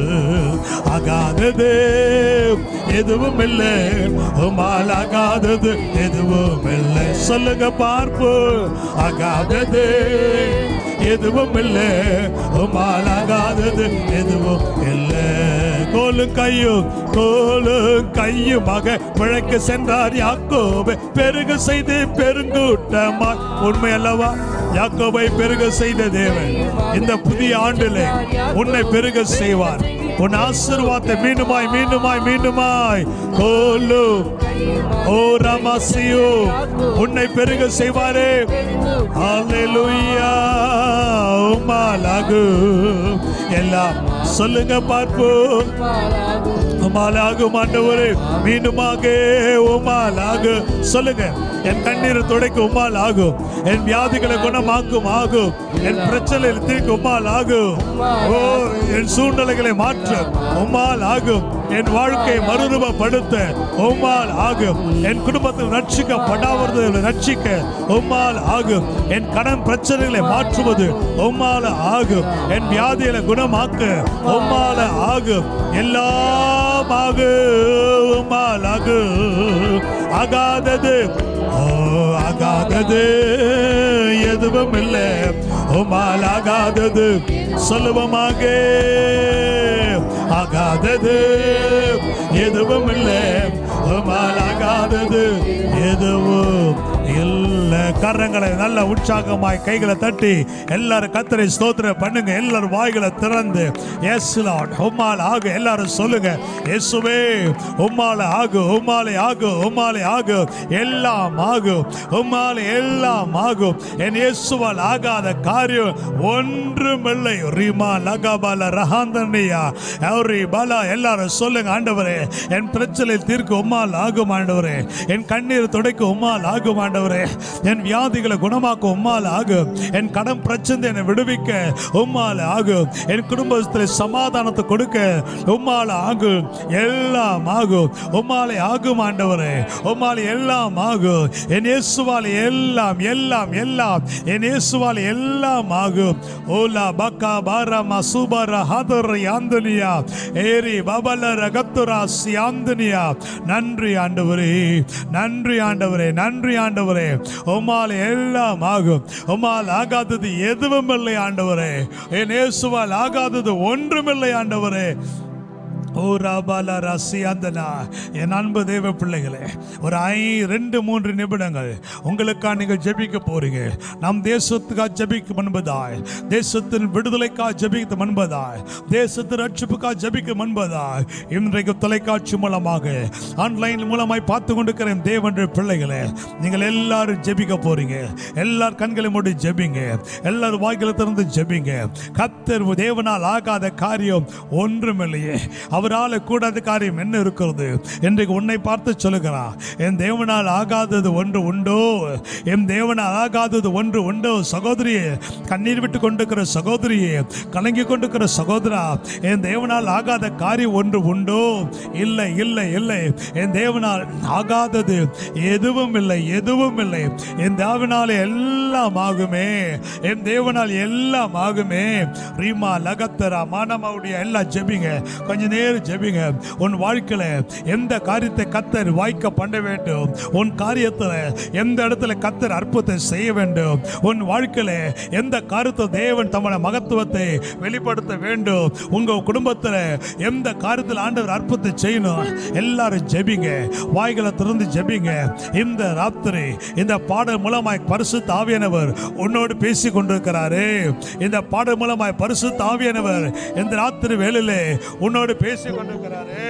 ஆகாதது எதுவும் இல்லை உமால் ஆகாதது எதுவும் இல்லை சொல்லுங்க பார்ப்போம் ஆகாதது எதுவும் இல்லை உமால் ஆகாதது எதுவும் இல்லை கோலும் கையும் கோலும் கையுமாக பிழைக்க சென்றார் யாக்கோபை பெருக செய்து பெருங்கூட்டமா உண்மை அல்லவா யாக்கோபை பெருக செய்த தேவன் இந்த புதிய ஆண்டிலே உன்னை பெருக செய்வார் உன் ஆசீர்வாதத்தை மீண்டுமாய் மீண்டுமாய் மீண்டுமாய் கோலு ஓ ரமசியோ உன்னை பெருக செய்வாரே ஹalleluya உமாலாகு எல்லாம் சொல்லுங்க பார்ப்போம் உமாலாகும் ஆண்டவரே மீண்டுமாக உமாலாகு சொல்லுங்க என் கண்ணீரை துடைக்க உமால் ஆகும் என் வியாதிகளை குணமாக்கும் ஆகும் என் பிரச்சனையில் தீர்க்க உமால் ஆகும் ஓ என் சூழ்நிலைகளை மாற்ற உமால் ஆகும் என் வாழ்க்கையை மறுரூபப்படுத்த உம்மால் ஆகும் என் குடும்பத்தில் ரட்சிக்கப்படாதவர்களை ரட்சிக்க உம்மால் ஆகும் என் கடன் பிரச்சனைகளை மாற்றுவது உம்மால ஆகும் என் வியாதிகளை குணமாக்க உம்மால ஆகும் எல்லாம் ஆகும் உம்மால் ஆகும் ஆகாதது ஓ ஆகாதது எதுவும் இல்லை உம்மால் ஆகாதது சொல்லுவமாக ஆகாதது எதுவும் இல்லை உம்மால் ஆகாதது எதுவும் இல்ல கரங்களை நல்ல உற்சாகமாய் கைகளை தட்டி எல்லாரும் கத்தரை ஸ்தோத்திரம் பண்ணுங்க எல்லாரும் வாய்களை திறந்து எஸ் லார்ட் உம்மால் ஆகு எல்லாரும் சொல்லுங்க இயேசுவே உம்மால ஆகு உம்மாலே ஆகு உம்மாலே ஆகு எல்லாம் ஆகும் உம்மாலே எல்லாம் ஆகும் என் இயேசுவால் ஆகாத காரியம் ஒன்றுமில்லை ரீமா லகாபால ரஹாந்தனியா எவரி பாலா எல்லாரும் சொல்லுங்க ஆண்டவரே என் பிரச்சனை தீர்க்க உம்மால் ஆகும் ஆண்டவரே என் கண்ணீர் துடைக்க உம்மால் ஆகும் ஆண்டவரே என் வியாதிகளை குணமாக்க உம்மால் ஆகும் என் கடன் பிரச்சனை என்னை விடுவிக்க உம்மால் ஆகும் என் குடும்பத்தில் சமாதானத்தை கொடுக்க உம்மால் ஆகும் எல்லாம் ஆகும் உம்மாலே ஆகும் ஆண்டவரே உம்மாலே எல்லாம் ஆகும் என் இயேசுவால் எல்லாம் எல்லாம் எல்லாம் என் இயேசுவால் எல்லாம் ஆகும் ஓலா பக்கா பாரமா சூபர ஹதர் யாந்தனியா ஏரி பபல ரகத்துரா சியாந்தனியா நன்றி ஆண்டவரே நன்றி ஆண்டவரே நன்றி ஆண்டவரே உம்மால் எல்லாம் ஆகும் உம்மால் ஆகாதது எதுவும் இல்லை ஆண்டவரே என் இயேசுவால் ஆகாதது ஒன்றுமில்லை ஆண்டவரே ஓ ராபாலா ரசியாந்தனா என் அன்பு தேவ பிள்ளைகளே ஒரு ஐ ரெண்டு மூன்று நிமிடங்கள் உங்களுக்காக நீங்கள் ஜெபிக்க போறீங்க நம் தேசத்துக்காக ஜெபிக்க முன்பதாய் தேசத்தின் விடுதலைக்காக ஜெபிக்க முன்பதாய் தேசத்தின் ரட்சிப்புக்காக ஜெபிக்க முன்பதாய் இன்றைக்கு தொலைக்காட்சி மூலமாக ஆன்லைன் மூலமாய் பார்த்து கொண்டிருக்கிற என் தேவனுடைய பிள்ளைகளே நீங்கள் எல்லாரும் ஜெபிக்க போறீங்க எல்லார் கண்களை மூடி ஜெபிங்க எல்லாரும் வாய்களை திறந்து ஜெபிங்க கத்தர் தேவனால் ஆகாத காரியம் ஒன்றுமில்லையே அவரால் கூடாத காரியம் என்ன இருக்கிறது இன்றைக்கு உன்னை பார்த்து சொல்லுகிறார் என் தேவனால் ஆகாதது ஒன்று உண்டோ என் தேவனால் ஆகாதது ஒன்று உண்டோ சகோதரியே கண்ணீர் விட்டு கொண்டிருக்கிற சகோதரியே கலங்கி கொண்டிருக்கிற சகோதரா என் தேவனால் ஆகாத காரியம் ஒன்று உண்டோ இல்லை இல்லை இல்லை என் தேவனால் ஆகாதது எதுவும் இல்லை எதுவும் இல்லை என் தேவனால் எல்லாம் ஆகுமே என் தேவனால் எல்லாம் ஆகுமே ரீமா லகத்தரா மானமாவுடைய எல்லாம் ஜெபிங்க கொஞ்ச நேரம் ஜெபிங்க உன் வாழ்க்கையில எந்த காரியத்தை கத்தர் வாய்க்க பண்ண வேண்டும் உன் காரியத்துல எந்த இடத்துல கத்தர் அற்புதத்தை செய்ய வேண்டும் உன் வாழ்க்கையில எந்த காரியத்தை தேவன் தம்மன மகத்துவத்தை வெளிப்படுத்த வேண்டும் உங்க குடும்பத்துல எந்த காரியத்தில் ஆண்டவர் அற்புதத்தை செய்யணும் எல்லாரும் ஜெபிங்க வாய்களை திறந்து ஜெபிங்க இந்த ராத்திரி இந்த பாடல் மூலமாய் பரிசு தாவியனவர் உன்னோடு பேசி கொண்டிருக்கிறாரு இந்த பாடல் மூலமாய் பரிசு தாவியனவர் இந்த ராத்திரி வேளையிலே உன்னோடு பேசி கொண்டிருக்கிறாரு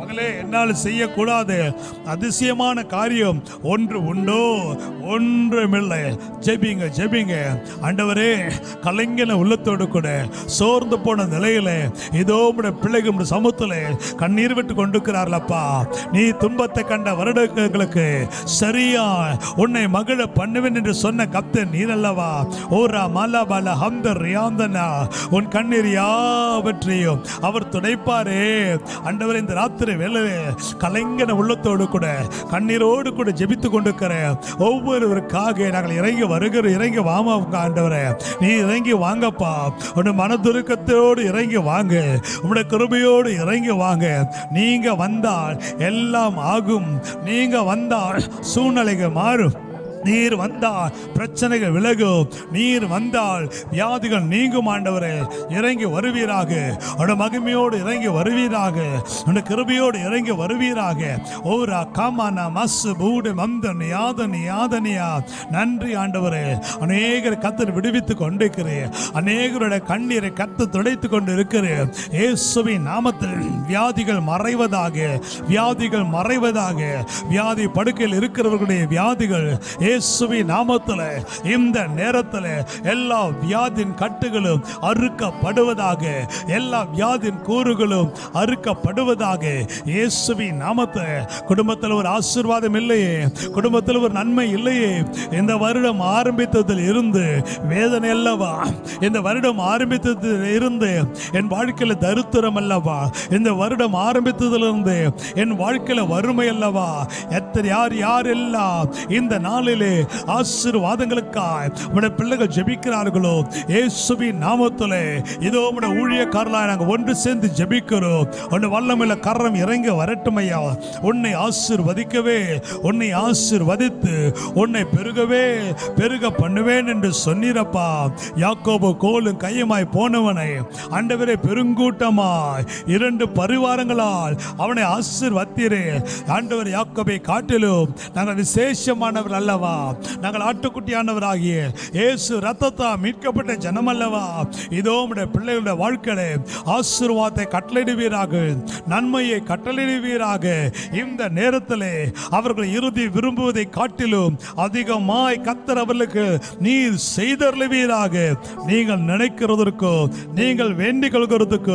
மகளே என்னால் செய்யக்கூடாது அதிசயமான காரியம் ஒன்று உண்டோ ஒன்றுமில்லை ஜெபிங்க ஜெபிங்க ஆண்டவரே கலைஞன உள்ளத்தோடு கூட சோர்ந்து போன நிலையில இதோ உடைய பிள்ளைகள் உம்முடைய சமூகத்துல கண்ணீர் விட்டு கொண்டிருக்கிறார்களப்பா நீ துன்பத்தை கண்ட வருடங்களுக்கு சரியா உன்னை மகிழ பண்ணுவேன் என்று சொன்ன கப்தன் நீர் அல்லவா ஓரா மலா பல ஹம்தர் ரியாந்தனா உன் கண்ணீர் யாவற்றையும் அவர் துடைப்பாரே ஆண்டவர் இந்த ராத்திரி வேளையிலே கலைஞன உள்ளத்தோடு கூட கண்ணீரோடு கூட ஜெபித்து கொண்டிருக்கிற ஒவ்வொருவருக்காக நாங்கள் இறங்கி வருகிற இறங்கி வாமா ஆண்டவரே நீ இறங்கி வாங்கப்பா உன் மனதுருக்கத்தோடு இறங்கி வாங்க உம்முடைய கிருபையோடு இறங்கி வாங்க நீங்க வந்தால் எல்லாம் ஆகும் நீங்க வந்தால் சூழ்நிலைகள் மாறும் நீர் வந்தால் பிரச்சனைகள் விலகும் நீர் வந்தால் வியாதிகள் நீங்கும் ஆண்டவரே இறங்கி வருவீராக அவட மகிமையோடு இறங்கி வருவீராக உன்னுடைய கிருபையோடு இறங்கி வருவீராக ஓரா காமானா மஸ்ஸு பூடு மந்தன் யாதனி யாதனியா நன்றி ஆண்டவரே அநேகர் கத்தர் விடுவித்து கொண்டிருக்கிறேன் அநேகருடைய கண்ணீரை கத்து துடைத்து கொண்டு இருக்கிறேன் இயேசுவின் நாமத்தில் வியாதிகள் மறைவதாக வியாதிகள் மறைவதாக வியாதி படுக்கையில் இருக்கிறவர்களுடைய வியாதிகள் இயேசுவின் நாமத்தில் இந்த நேரத்தில் எல்லா வியாதியின் கட்டுகளும் அறுக்கப்படுவதாக எல்லா வியாதியின் கூறுகளும் அறுக்கப்படுவதாக இயேசுவின் நாமத்தில் குடும்பத்தில் ஒரு ஆசீர்வாதம் இல்லையே குடும்பத்தில் ஒரு நன்மை இல்லையே இந்த வருடம் ஆரம்பித்ததில் இருந்து வேதனை அல்லவா இந்த வருடம் ஆரம்பித்ததில் இருந்து என் வாழ்க்கையில் தரித்திரம் அல்லவா இந்த வருடம் ஆரம்பித்ததிலிருந்து என் வாழ்க்கையில் வறுமை அல்லவா எத்தனை யார் யார் எல்லாம் இந்த நாளிலே ஆசீர்வாதங்களுக்காய் உடைய பிள்ளைகள் ஜெபிக்கிறார்களோ இயேசுவின் நாமத்திலே இதோ உடைய ஊழியக்காரர்களாய் நாங்கள் ஒன்று சேர்ந்து ஜெபிக்கிறோம் உன்னை வல்லமையில கரம் இறங்கி வரட்டும் ஐயா உன்னை ஆசீர்வதிக்கவே உன்னை ஆசீர்வதித்து உன்னை பெருகவே பெருக பண்ணுவேன் என்று சொன்னீரப்பா யாக்கோபு கோலும் கையுமாய் போனவனை ஆண்டவரே பெருங்கூட்டமாய் இரண்டு பரிவாரங்களால் அவனை ஆசீர்வத்தீரே ஆண்டவர் யாக்கோபை காட்டிலும் நாங்கள் விசேஷமானவர் அல்லவா நாங்கள் ஆட்டுக்குட்டியானவராகிய இயேசு ரத்தத்தா மீட்கப்பட்ட ஜனம் அல்லவா இதோ உம்முடைய பிள்ளைகளுடைய வாழ்க்கையில ஆசீர்வாதத்தை கட்டளையிடுவீராக நன்மையை கட்டளையிடுவீராக இந்த நேரத்திலே அவர்கள் இறுதி விரும்புவதை காட்டிலும் அதிகமாய் கத்தர் அவர்களுக்கு நீர் செய்தருளுவீராக நீங்கள் நினைக்கிறதற்கோ நீங்கள் வேண்டிக் கொள்கிறதுக்கோ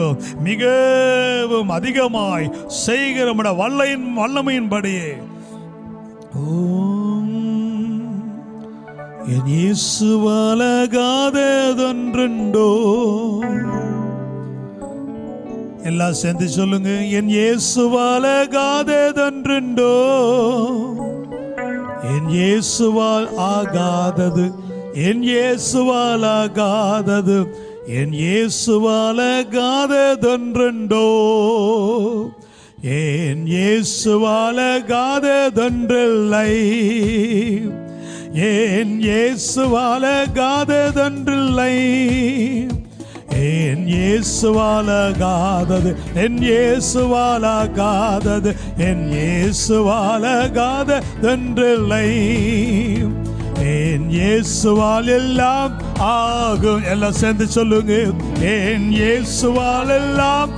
மிகவும் அதிகமாய் செய்கிற நம்முடைய வல்லையின் வல்லமையின்படியே ஓம் என் இயேசுவாலகாததொன்றுண்டோ எல்லாம் சேர்ந்து சொல்லுங்க என் இயேசுவாலகாததொன்றுண்டோ என் இயேசுவால் ஆகாதது என் இயேசுவால் ஆகாதது என் இயேசுவால் ஆகாததொன்றுண்டோ என் இயேசுவால் ஆகாததொன்றில்லை என் இயேசுவால் ஆகாததொன்றில்லை என் இயேசுவாலகாதது என் இயேசுவாலகாதது என் இயேசுவாலகாததென்றில்லை என் இயேசுவால் எல்லாம் ஆகும் எல்லாம் சேர்ந்து சொல்லுங்க என் இயேசுவால் எல்லாம்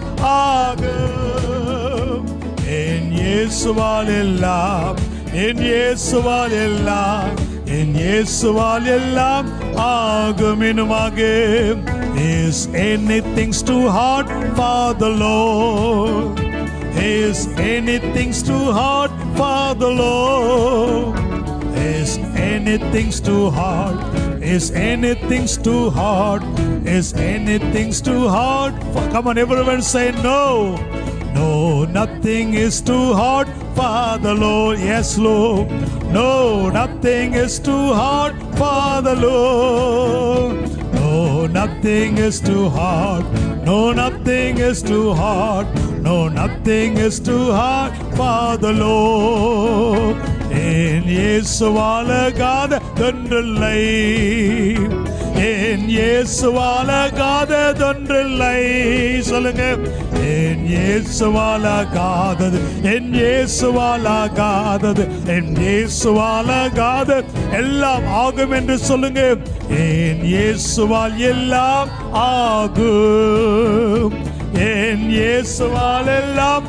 ஆகும் என் இயேசுவால் எல்லாம் என் இயேசுவால் எல்லாம் என் இயேசுவால் எல்லாம் ஆகும் இனுமாக Is anything's too hard for the Lord? Is anything's too hard for the Lord? Is anything's too hard? Is anything's too hard? Is anything's too hard? For, come on, everyone say no. No, nothing is too hard for the Lord. Yes, Lord. No, nothing is too hard for the Lord. No, nothing is too hard. No, nothing is too hard. No, nothing is too hard for the Lord. என் இயேசுவாலகாத தொன்றில்லை என் இயேசுவாலகாத தொன்றில்லை சொல்லுங்க என் இயேசுவாலகாதது என் இயேசுவாலகாதது என் இயேசுவாலகாத எல்லாம் ஆகும் என்று சொல்லுங்க என் இயேசுவால் எல்லாம் ஆகும் என் இயேசுவால் எல்லாம்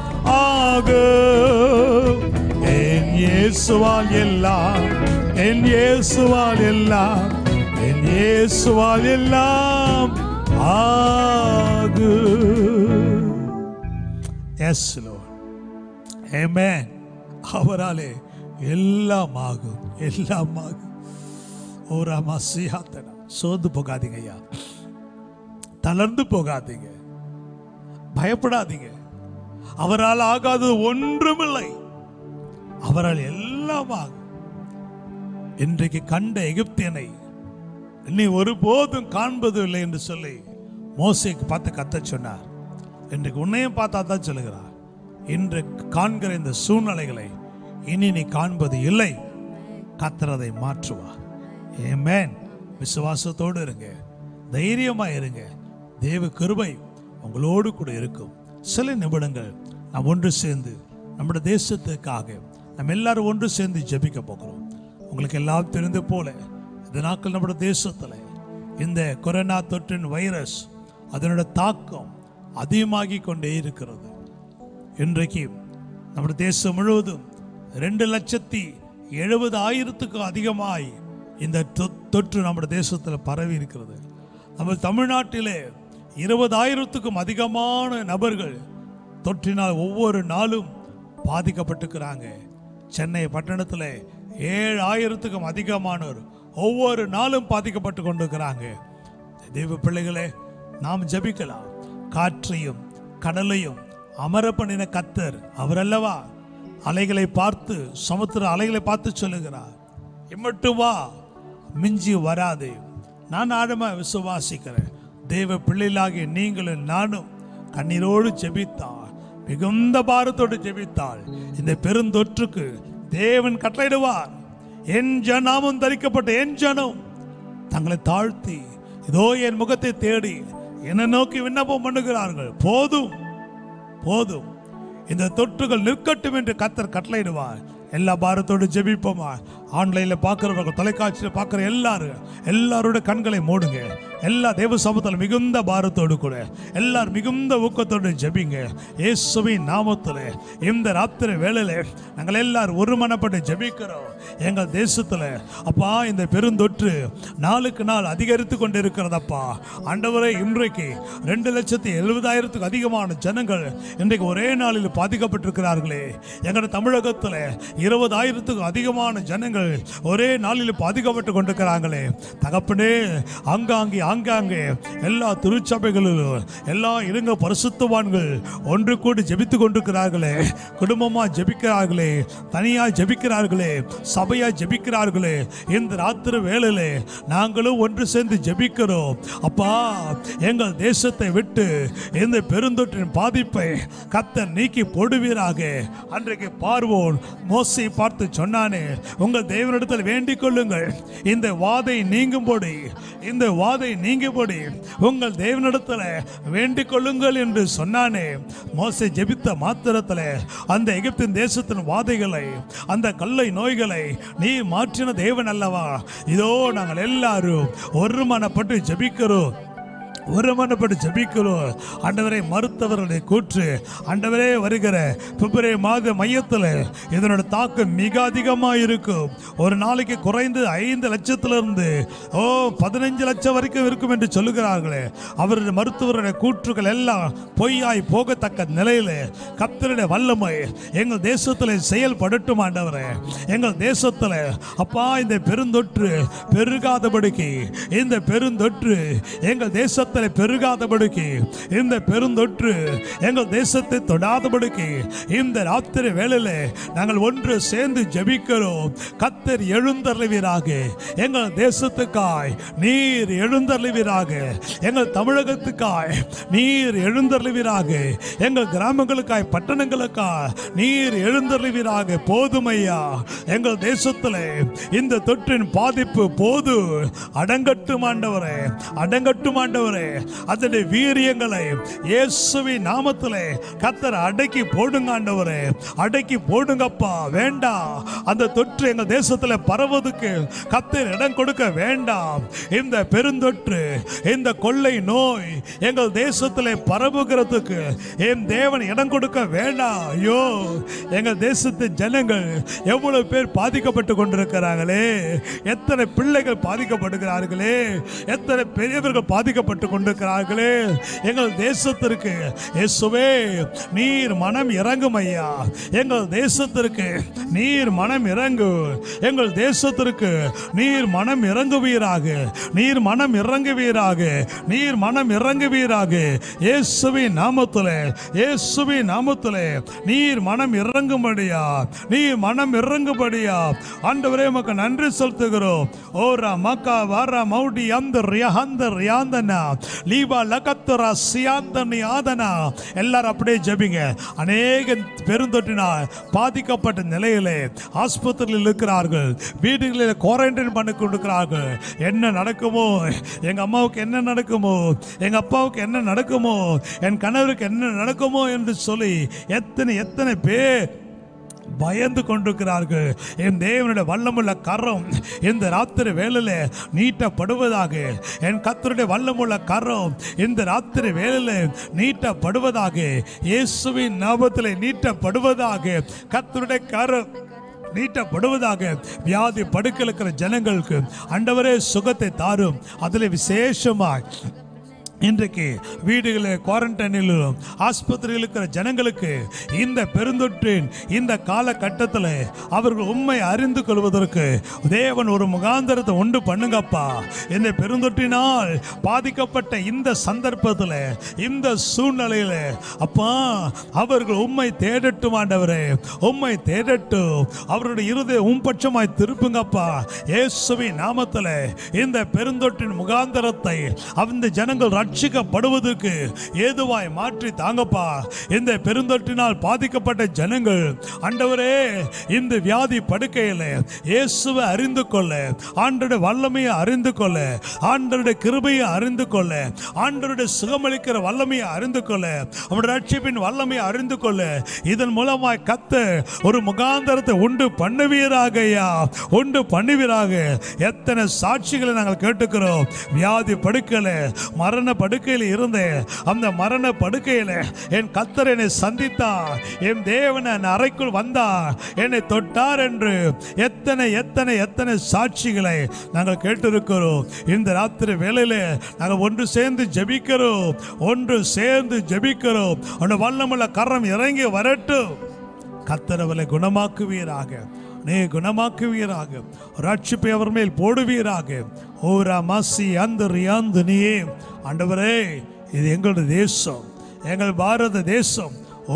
ஆகும் என் இயேசுவால் எல்லாம் என் இயேசுவால் எல்லாம் என் இயேசுவால் எல்லாம் ஆகும் எஸ் லோட் Amen. அவராலே எல்லாம் ஆகும் எல்லாம் ஆகும் ஓரா மசியாத்தனா சோர்ந்து போகாதீங்க ஐயா தளர்ந்து போகாதீங்க பயப்படாதீங்க அவரால் ஆகாதது ஒன்றுமில்லை அவரால் எல்லாம் ஆகும் இன்றைக்கு கண்ட எகிப்தியனை நீ ஒருபோதும் காண்பது இல்லை என்று சொல்லி மோசைக்கு பார்த்து கத்த சொன்னார் இன்றைக்கு உன்னையும் பார்த்தா தான் சொல்லுகிறார் இன்று காண்கிற இந்த சூழ்நிலைகளை இனி நீ காண்பது இல்லை கத்திரதை மாற்றுவா ஏமேன் விசுவாசத்தோடு இருங்க தைரியமா இருங்க தேவ கிருபை உங்களோடு கூட இருக்கும் சில நிமிடங்கள் நாம் ஒன்று சேர்ந்து நம்முடைய தேசத்துக்காக நம்ம எல்லாரும் ஒன்று சேர்ந்து ஜெபிக்க போகிறோம் உங்களுக்கு எல்லாம் தெரிந்த போல இந்த நாட்கள் நம்முடைய தேசத்தில் இந்த கொரோனா தொற்றின் வைரஸ் அதனோட தாக்கம் அதிகமாகி கொண்டே இருக்கிறது இன்றைக்கு நம்முடைய தேசம் முழுவதும் ரெண்டு லட்சத்தி எழுபது ஆயிரத்துக்கும் அதிகமாய் இந்த தொ- தொற்று நம்முடைய தேசத்தில் பரவி இருக்கிறது நம்ம தமிழ்நாட்டிலே இருபதாயிரத்துக்கும் அதிகமான நபர்கள் தொற்றினால் ஒவ்வொரு நாளும் பாதிக்கப்பட்டிருக்கிறாங்க சென்னை பட்டணத்தில் ஏழு ஆயிரத்துக்கும் அதிகமானோர் ஒவ்வொரு நாளும் பாதிக்கப்பட்டு கொண்டிருக்கிறாங்க தெய்வ பிள்ளைகளே நாம் ஜெபிக்கலாம் காற்றையும் கடலையும் அமர பண்ணின கத்தர் அவர் அல்லவா அலைகளை பார்த்து சமுத்திர அலைகளை பார்த்து சொல்லுகிறார் இம்மட்டு வா மிஞ்சி வராது நான் ஆழமா விசுவாசிக்கிறேன் தேவ பிள்ளைகளாகிய நீங்களும் நானும் கண்ணீரோடு ஜெபித்தால் மிகுந்த பாரத்தோடு ஜெபித்தால் இந்த பெருந்தொற்றுக்கு தேவன் கட்டளையிடுவார் என் ஜனாமும் தரிக்கப்பட்ட என் ஜனம் தங்களை தாழ்த்தி இதோ என் முகத்தை தேடி என்னை நோக்கி விண்ணப்பம் பண்ணுகிறார்கள் போதும் போதும் இந்த தொற்றுகள் நிற்கட்டும் என்று கத்தர் கட்டளையிடுவார் எல்லா பாரத்தோடு ஜெபிப்போமா ஆன்லைன்ல பார்க்கிறவர்கள் தொலைக்காட்சியில் பார்க்குற எல்லாரும் எல்லாரோட கண்களை மூடுங்க எல்லா தேவ சமூகத்தில் மிகுந்த பாரத்தோடு கூட எல்லாரும் மிகுந்த ஊக்கத்தோடு ஜெபிங்க இயேசுவின் நாமத்தில் இந்த ராத்திரி வேளையில நாங்கள் எல்லாரும் ஒருமனப்பட்டு ஜெபிக்கிறோம் எங்கள் தேசத்தில் அப்பா இந்த பெருந்தொற்று நாளுக்கு நாள் அதிகரித்து கொண்டு இருக்கிறதப்பா ஆண்டவரே இன்றைக்கு ரெண்டு லட்சத்தி எழுபதாயிரத்துக்கு அதிகமான ஜனங்கள் இன்றைக்கு ஒரே நாளில் பாதிக்கப்பட்டிருக்கிறார்களே எங்கள் தமிழகத்தில் இருபதாயிரத்துக்கு அதிகமான ஜனங்கள் ஒரே நாளில் பாதிக்கப்பட்டு கொண்டிருக்கிறாங்களே தகப்பனே ஆங்காங்கே ஆங்காங்கே எல்லா திருச்சபைகளிலும் எல்லா இருங்க பரிசுத்தவான்கள் ஒன்று கூடி ஜெபித்து கொண்டிருக்கிறார்களே குடும்பமா ஜெபிக்கிறார்களே தனியா ஜெபிக்கிறார்களே சபையா ஜெபிக்கிறார்களே இந்த ராத்திரி வேளையிலே நாங்களும் ஒன்று சேர்ந்து ஜெபிக்கிறோம் அப்பா எங்கள் தேசத்தை விட்டு இந்த பெருந்தொற்றின் பாதிப்பை கத்தர் நீக்கி போடுவீராக அன்றைக்கு பார்வோன் மோசை பார்த்து சொன்னானே உங்கள் தேவனிடத்தில் வேண்டிக் கொள்ளுங்கள் இந்த வாதை நீங்கும்படி இந்த வாதை நீங்கும்படி உங்கள் தேவனிடத்தில் வேண்டிக் கொள்ளுங்கள் என்று சொன்னானே மோசை ஜெபித்த மாத்திரத்தில் அந்த எகிப்தின் தேசத்தின் வாதைகளை அந்த கல்லை நோய்களை நீ மாற்றின தேவன் அல்லவா இதோ நாங்கள் எல்லாரும் ஒருமனப்பட்டு ஜெபிக்கிறோம் ஒருமனப்பட்டு ஜெபிக்கிறோம் ஆண்டவரை மறுத்தவர்களுடைய கூற்று ஆண்டவரே வருகிற பிப்ரவரி மாத மையத்தில் இதனோட தாக்கம் மிக அதிகமாக இருக்கும் ஒரு நாளைக்கு குறைந்து ஐந்து லட்சத்திலிருந்து ஓ பதினஞ்சு லட்சம் வரைக்கும் இருக்கும் என்று சொல்லுகிறார்களே அவருடைய மருத்துவருடைய கூற்றுகள் எல்லாம் பொய்யாய் போகத்தக்க நிலையில் கத்தருடைய வல்லமை எங்கள் தேசத்தில் செயல்படட்டும் ஆண்டவரே எங்கள் தேசத்தில் அப்பா இந்த பெருந்தொற்று பெருகாதபடிக்கு இந்த பெருந்தொற்று எங்கள் தேசத்தில் பெருகாதபடிக்கு இந்த பெருந்தொற்று எங்கள் தேசத்தை தொடாதபடிக்கு இந்த ராத்திரி வேளையில நாங்கள் ஒன்று சேர்ந்து ஜெபிக்கிறோம் கத்தர் எழுந்தருவீராக எங்கள் தேசத்துக்காய் நீர் எழுந்தருவீராக எங்கள் தமிழகத்துக்காய் நீர் எழுந்தருவீராக எங்கள் கிராமங்களுக்காய் பட்டணங்களுக்காய் நீர் எழுந்தருவீராக போதுமையா எங்கள் தேசத்தில் இந்த தொற்றின் பாதிப்பு போது அடங்கட்டும் ஆண்டவரே அடங்கட்டும் ஆண்டவரே பலங்களை அதனுடைய வீரியங்களை இயேசுவின் நாமத்திலே கத்தர் அடக்கி போடுங்க ஆண்டவரே அடக்கி போடுங்கப்பா வேண்டாம் அந்த தொற்று எங்கள் தேசத்துல பரவதுக்கு கத்தர் இடம் கொடுக்க வேண்டாம் இந்த பெருந்தொற்று இந்த கொள்ளை நோய் எங்கள் தேசத்திலே பரவுகிறதுக்கு என் தேவன் இடம் கொடுக்க வேண்டாம் ஐயோ எங்கள் தேசத்து ஜனங்கள் எவ்வளவு பேர் பாதிக்கப்பட்டு கொண்டிருக்கிறார்களே எத்தனை பிள்ளைகள் பாதிக்கப்படுகிறார்களே எத்தனை பெரியவர்கள் பாதிக்கப்பட்டு கொண்டிருக்கிறார்களே எங்கள் தேசத்திற்கு இயேசுவே நீர் மனம் இறங்கும் ஐயா எங்கள் தேசத்திற்கு நீர் மனம் இறங்கு எங்கள் தேசத்திற்கு நீர் மனம் இறங்குவீராக நீர் மனம் இறங்குவீராக நீர் மனம் இறங்குவீராக இயேசுவின் நாமத்திலே இயேசுவின் நாமத்திலே நீர் மனம் இறங்கும்படியா நீர் மனம் இறங்கும்படியா ஆண்டவரே உமக்கு நன்றி செலுத்துகிறோம் ஓரா மக்கா வாரா மௌடி அந்த ரியாந்த ரியாந்தனா லீபா லகத்துரா சியாந்தனி ஆதனா எல்லாரும் அப்படியே ஜெபிங்க அநேக பெருந்தொற்றினால் பாதிக்கப்பட்ட நிலையிலே ஆஸ்பத்திரியில் இருக்கிறார்கள் வீடுகளில் குவாரண்டைன் பண்ணி கொண்டிருக்கிறார்கள் என்ன நடக்குமோ எங்க அம்மாவுக்கு என்ன நடக்குமோ எங்க அப்பாவுக்கு என்ன நடக்குமோ என் கணவருக்கு என்ன நடக்குமோ என்று சொல்லி எத்தனை எத்தனை பேர் பயந்து கொண்டிருக்கிறார்கள் என் தேவனுடைய வல்லமுள்ள கரம் இந்த ராத்திரி வேளையில நீட்டப்படுவதாக என் கத்தருடைய வல்லமுள்ள கரம் இந்த ராத்திரி வேளையில நீட்டப்படுவதாக இயேசுவின் நாமத்தில் நீட்டப்படுவதாக கத்தருடைய கரம் நீட்டப்படுவதாக வியாதி படுக்கையில் இருக்கிற ஜனங்களுக்கு ஆண்டவரே சுகத்தை தாரும் அதில் விசேஷமாய் இன்றைக்கு வீடுகளில் குவாரண்டைனிலும் ஆஸ்பத்திரியில் இருக்கிற ஜனங்களுக்கு இந்த பெருந்தொற்றின் இந்த காலகட்டத்தில் அவர்கள் உண்மை அறிந்து கொள்வதற்கு தேவன் ஒரு முகாந்தரத்தை உண்டு பண்ணுங்கப்பா இந்த பெருந்தொற்றினால் பாதிக்கப்பட்ட இந்த சந்தர்ப்பத்தில் இந்த சூழ்நிலையில் அப்பா அவர்கள் உண்மை தேடட்டும் ஆண்டவரே உண்மை தேடட்டும் அவருடைய இருதய உம்பட்சமாய் திருப்புங்கப்பா இயேசுவின் நாமத்தில் இந்த பெருந்தொற்றின் முகாந்தரத்தை அந்த ஜனங்கள் ரட்சிக்கப்படுவதற்கு ஏதுவாய் மாற்றி தாங்கப்பா இந்த பெருந்தொற்றினால் பாதிக்கப்பட்ட ஜனங்கள் ஆண்டவரே இந்த வியாதி படுக்கையில் இயேசுவை அறிந்து கொள்ள ஆண்டருடைய வல்லமையை அறிந்து கொள்ள ஆண்டருடைய கிருபையை அறிந்து கொள்ள ஆண்டருடைய சுகமளிக்கிற வல்லமையை அறிந்து கொள்ள அவருடைய ரட்சிப்பின் வல்லமையை அறிந்து கொள்ள இதன் மூலமாய் கத்த ஒரு முகாந்தரத்தை உண்டு பண்ணுவீராக ஐயா உண்டு பண்ணுவீராக எத்தனை சாட்சிகளை நாங்கள் கேட்டுக்கிறோம் வியாதி படுக்கையில் மரண படுக்கையில் இருந்தேன் அந்த மரண படுக்கையில் என் கத்தர் என்னை சந்தித்தார் என் தேவன் என் அறைக்குள் வந்தார் என்னை தொட்டார் என்று எத்தனை எத்தனை எத்தனை சாட்சிகளை நாங்கள் கேட்டிருக்கிறோம் இந்த ராத்திரி வேளையில நாங்கள் ஒன்று சேர்ந்து ஜெபிக்கிறோம் ஒன்று சேர்ந்து ஜெபிக்கிறோம் அந்த வல்லமுள்ள கரம் இறங்கி வரட்டும் கத்தரவலை குணமாக்குவீராக நீ குணமாக்குவீராக ரட்சிப்பை அவர் மேல் போடுவீராக ஓரா மாசி அந்த ரியாந்து நீயே ஆண்டவரே இது எங்களுடைய தேசம் எங்கள் பாரத தேசம்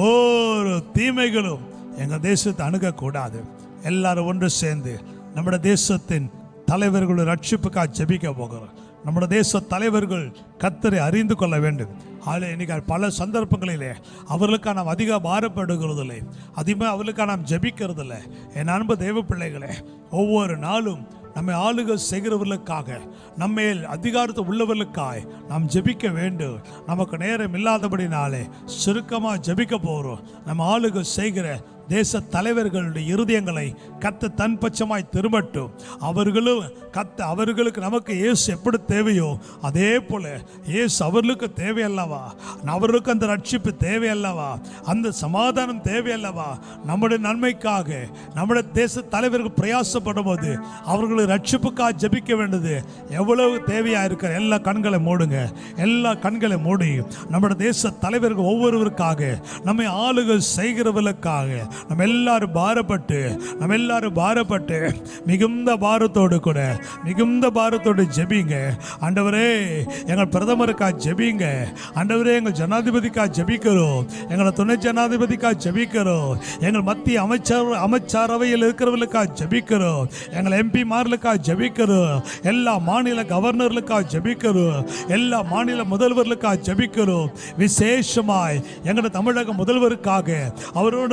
ஒரு தீமைகளும் எங்கள் தேசத்தை அணுகக்கூடாது எல்லாரும் ஒன்று சேர்ந்து நம்முடைய தேசத்தின் தலைவர்களுடைய ரட்சிப்புக்காக ஜெபிக்க போகிறோம் நம்முடைய தேச தலைவர்கள் கத்தரை அறிந்து கொள்ள வேண்டும் அதில் இன்னைக்கு பல சந்தர்ப்பங்களிலே அவர்களுக்காக நாம் அதிக பாரப்படுகிறதில்லை அதிகமாக அவர்களுக்காக நாம் ஜெபிக்கிறதில்லை என் அன்பு தெய்வ பிள்ளைகளே ஒவ்வொரு நாளும் நம்மை ஆளுக செய்கிறவர்களுக்காக நம்மேல் அதிகாரத்தை உள்ளவர்களுக்காய் நாம் ஜெபிக்க வேண்டும் நமக்கு நேரம் இல்லாதபடினாலே சுருக்கமாக ஜெபிக்க போகிறோம் நம்ம ஆளுக செய்கிற தேச தலைவர்களுடைய இருதயங்களை கத்த தன் பட்சமாய் திரும்பட்டும் அவர்களும் கத்த அவர்களுக்கு நமக்கு இயேசு எப்படி தேவையோ அதே போல இயேசு அவர்களுக்கு தேவையல்லவா அவர்களுக்கு அந்த ரட்சிப்பு தேவையல்லவா அந்த சமாதானம் தேவையல்லவா நம்முடைய நன்மைக்காக நம்முடைய தேச தலைவர்கள் பிரயாசப்படும் போது அவர்களுக்கு ரட்சிப்புக்காக ஜெபிக்க வேண்டியது எவ்வளவு தேவையா இருக்கிற எல்லா கண்களை மூடுங்க எல்லா கண்களை மூடி நம்முடைய தேச தலைவர்கள் ஒவ்வொருவருக்காக நம்மை ஆளுகள் செய்கிறவர்களுக்காக நம்ம எல்லாரும் பாரப்பட்டு நம்ம எல்லாரும் பாரப்பட்டு மிகுந்த பாரத்தோடு கூட மிகுந்த பாரத்தோடு ஜெபிங்க ஆண்டவரே எங்கள் பிரதமருக்கா ஜெபிங்க ஆண்டவரே எங்கள் ஜனாதிபதிக்கா ஜெபிக்கிறோம் எங்களை துணை ஜனாதிபதிக்கா ஜெபிக்கிறோம் எங்கள் மத்திய அமைச்சர் அமைச்சரவையில் இருக்கிறவர்களுக்கா ஜெபிக்கிறோம் எங்கள் எம்பி மார்களுக்கா ஜெபிக்கிறோம் எல்லா மாநில கவர்னர்களுக்கா ஜெபிக்கிறோம் எல்லா மாநில முதல்வர்களுக்கா ஜெபிக்கிறோம் விசேஷமாய் எங்கள் தமிழக முதல்வருக்காக அவரோடு பணியாற்றுகிற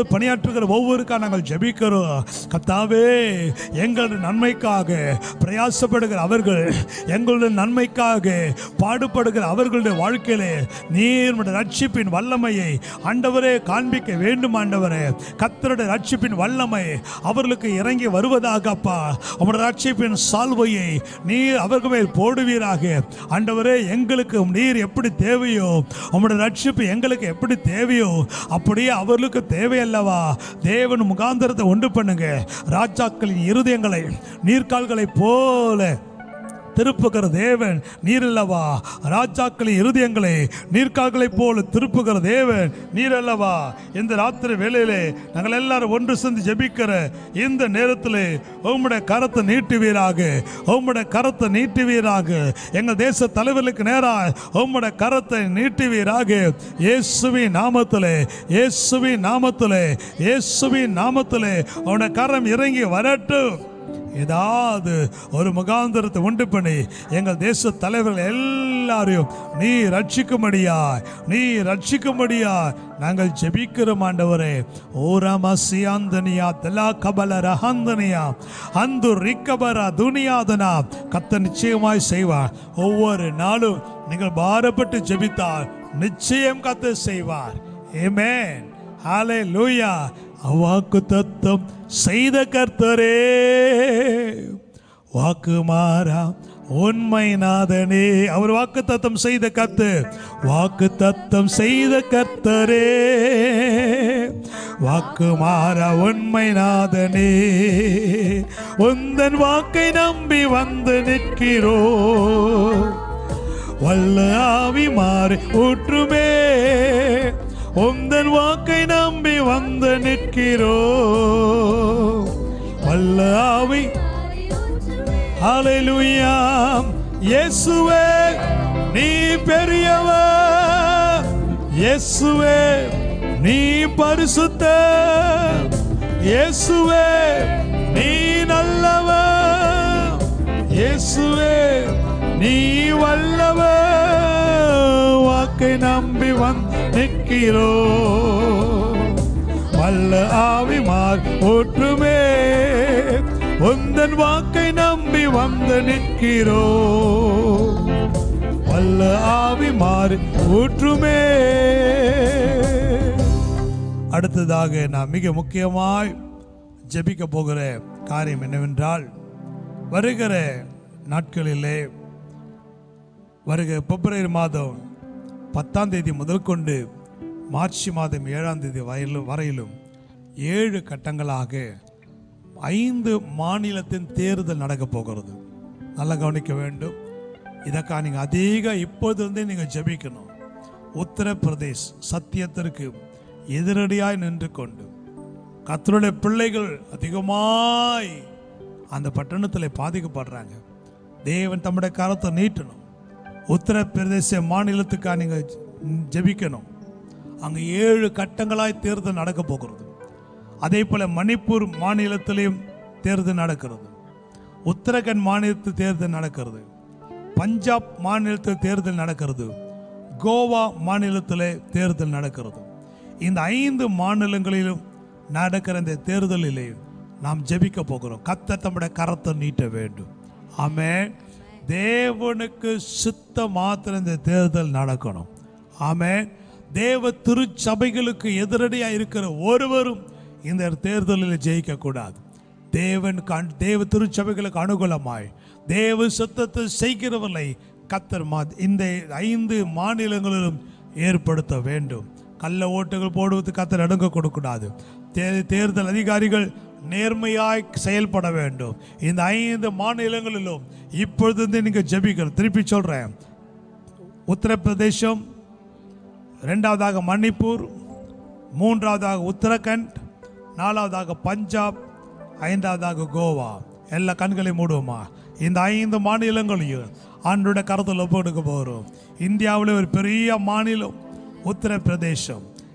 பிரயாசப்படுகிற ஒவ்வொருக்கா நாங்கள் ஜெபிக்கிறோம் கத்தாவே எங்களுடைய நன்மைக்காக பிரயாசப்படுகிற அவர்கள் எங்களுடைய நன்மைக்காக பாடுபடுகிற அவர்களுடைய வாழ்க்கையிலே நீர் உம்முடைய ரட்சிப்பின் வல்லமையை ஆண்டவரே காண்பிக்க வேண்டும் ஆண்டவரே கத்தருடைய ரட்சிப்பின் வல்லமை அவர்களுக்கு இறங்கி வருவதாக அப்பா உம்முடைய ரட்சிப்பின் சால்வையை நீர் அவர்கள் மேல் போடுவீராக ஆண்டவரே எங்களுக்கு நீர் எப்படி தேவையோ உம்முடைய ரட்சிப்பு எங்களுக்கு எப்படி தேவையோ அப்படியே அவர்களுக்கு தேவையல்லவா தேவன் முகாந்திரத்தை உண்டு பண்ணுங்க ராஜாக்களின் இருதயங்களை நீர்க்கால்களைப் போல திருப்புகிற தேவன் நீர் அல்லவா ராஜாக்களின் இருதயங்களை நீர்க்கால்களைப் போல திருப்புகிற தேவன் நீர் அல்லவா இந்த ராத்திரி வேளையிலே நாங்கள் எல்லாரும் ஒன்று சேர்ந்து ஜெபிக்கிற இந்த நேரத்தில் உம்முடைய கரத்தை நீட்டுவீராக உம்முடைய கரத்தை நீட்டுவீராக எங்கள் தேச தலைவர்களுக்கு நேராக உம்முடைய கரத்தை நீட்டுவீராக இயேசுவின் நாமத்திலே இயேசுவின் நாமத்திலே இயேசுவின் நாமத்திலே அவனுடைய கரம் இறங்கி வரட்டும் ஏதாவது ஒரு முகாந்திரத்தை உண்டு பண்ணி எங்கள் தேச தலைவர்கள் எல்லாரையும் நீ ரட்சிக்கும்படியாய் நீ ரட்சிக்கும்படியாய் நாங்கள் ஜெபிக்கிறோம் ஆண்டவரே ஓரமசியாந்தனியா தெலா கபல ரஹந்தனியா அந்து ரிக்கபர துனியாதனா கத்த நிச்சயமாய் செய்வார் ஒவ்வொரு நாளும் நீங்கள் பாரப்பட்டு ஜெபித்தால் நிச்சயம் கத்த செய்வார் ஏமேன் ஹாலே லூயா வாக்கு தத்தம் செய்த கர்த்தரே வாக்கு மாறா உண்மை நாதனே அவர் வாக்கு தத்தம் செய்த கத்து வாக்கு தத்தம் செய்த கர்த்தரே வாக்கு மாறா உண்மை நாதனே உந்தன் வாக்கை நம்பி வந்து நிற்கிறோ வல்ல ஆவி மாறி ஊற்றுமே உந்தன் வாக்கை நம்பி வந்து நிற்கிறோ வல்ல ஆவி ஹalleluya இயேசுவே நீ பெரியவர் இயேசுவே நீ பரிசுத்த இயேசுவே நீ நல்லவர் இயேசுவே நீ வல்லவர் வாக்கை நம்பி வந்து நிற்கிறோ வல்ல ஆவி மார் ஊற்றுமே உந்தன் வாக்கை நம்பி வந்து நிற்கிறோ வல்ல ஆவி மாறி ஊற்றுமே அடுத்ததாக நான் மிக முக்கியமாய் ஜெபிக்க போகிற காரியம் என்னவென்றால் வருகிற நாட்களிலே வருகிற பிப்ரவரி மாதம் பத்தாம் தேதி முதல் கொண்டு மார்ச் மாதம் ஏழாம் தேதி வரையிலும் வரையிலும் ஏழு கட்டங்களாக ஐந்து மாநிலத்தின் தேர்தல் நடக்க போகிறது நல்லா கவனிக்க வேண்டும் இதற்காக நீங்கள் அதிக இப்போதிருந்தே நீங்கள் ஜெபிக்கணும் உத்தரப்பிரதேஷ் சத்தியத்திற்கு எதிரடியாய் நின்று கொண்டு கத்தருடைய பிள்ளைகள் அதிகமாய் அந்த பட்டணத்தில் பாதிக்கப்படுறாங்க தேவன் தம்முடைய கரத்தை நீட்டணும் உத்தரப்பிரதேச மாநிலத்துக்காக நீங்கள் ஜெபிக்கணும் அங்கே ஏழு கட்டங்களாய் தேர்தல் நடக்க போகிறது அதே போல மணிப்பூர் மாநிலத்திலையும் தேர்தல் நடக்கிறது உத்தரகண்ட் மாநிலத்தில் தேர்தல் நடக்கிறது பஞ்சாப் மாநிலத்தில் தேர்தல் நடக்கிறது கோவா மாநிலத்தில் தேர்தல் நடக்கிறது இந்த ஐந்து மாநிலங்களிலும் நடக்கிற இந்த தேர்தலிலே நாம் ஜெபிக்க போகிறோம் கத்த தம்முடைய கரத்தை நீட்ட வேண்டும் ஆமென் தேவனுக்கு சுத்த மாத்திரம் இந்த தேர்தல் நடக்கணும் ஆமென் தேவ திருச்சபைகளுக்கு எதிரடியாக இருக்கிற ஒருவரும் இந்த தேர்தலில் ஜெயிக்க கூடாது தேவன் கண் தேவ திருச்சபைகளுக்கு அனுகூலமாய் தேவ சுத்தத்தை செய்கிறவர்களை கத்தர் மா இந்த ஐந்து மாநிலங்களிலும் ஏற்படுத்த வேண்டும் கள்ள ஓட்டுகள் போடுவது கத்தர் அடுங்க கொடுக்கூடாது தே- தேர்தல் அதிகாரிகள் நேர்மையாய் செயல்பட வேண்டும் இந்த ஐந்து மாநிலங்களிலும் இப்பொழுது நீங்க ஜெபிக்கணும் திருப்பி சொல்றேன் உத்தரப்பிரதேசம் ரெண்டாவதாக மணிப்பூர் மூன்றாவதாக உத்தரகண்ட் நாலாவதாக பஞ்சாப் ஐந்தாவதாக கோவா எல்லா கண்களையும் மூடுவோமா இந்த ஐந்து மாநிலங்களையும் ஆண்டோட கருத்தில் ஒப்புக்கொடுக்க போகிறோம் இந்தியாவில் ஒரு பெரிய மாநிலம் உத்தரப்பிரதேசம்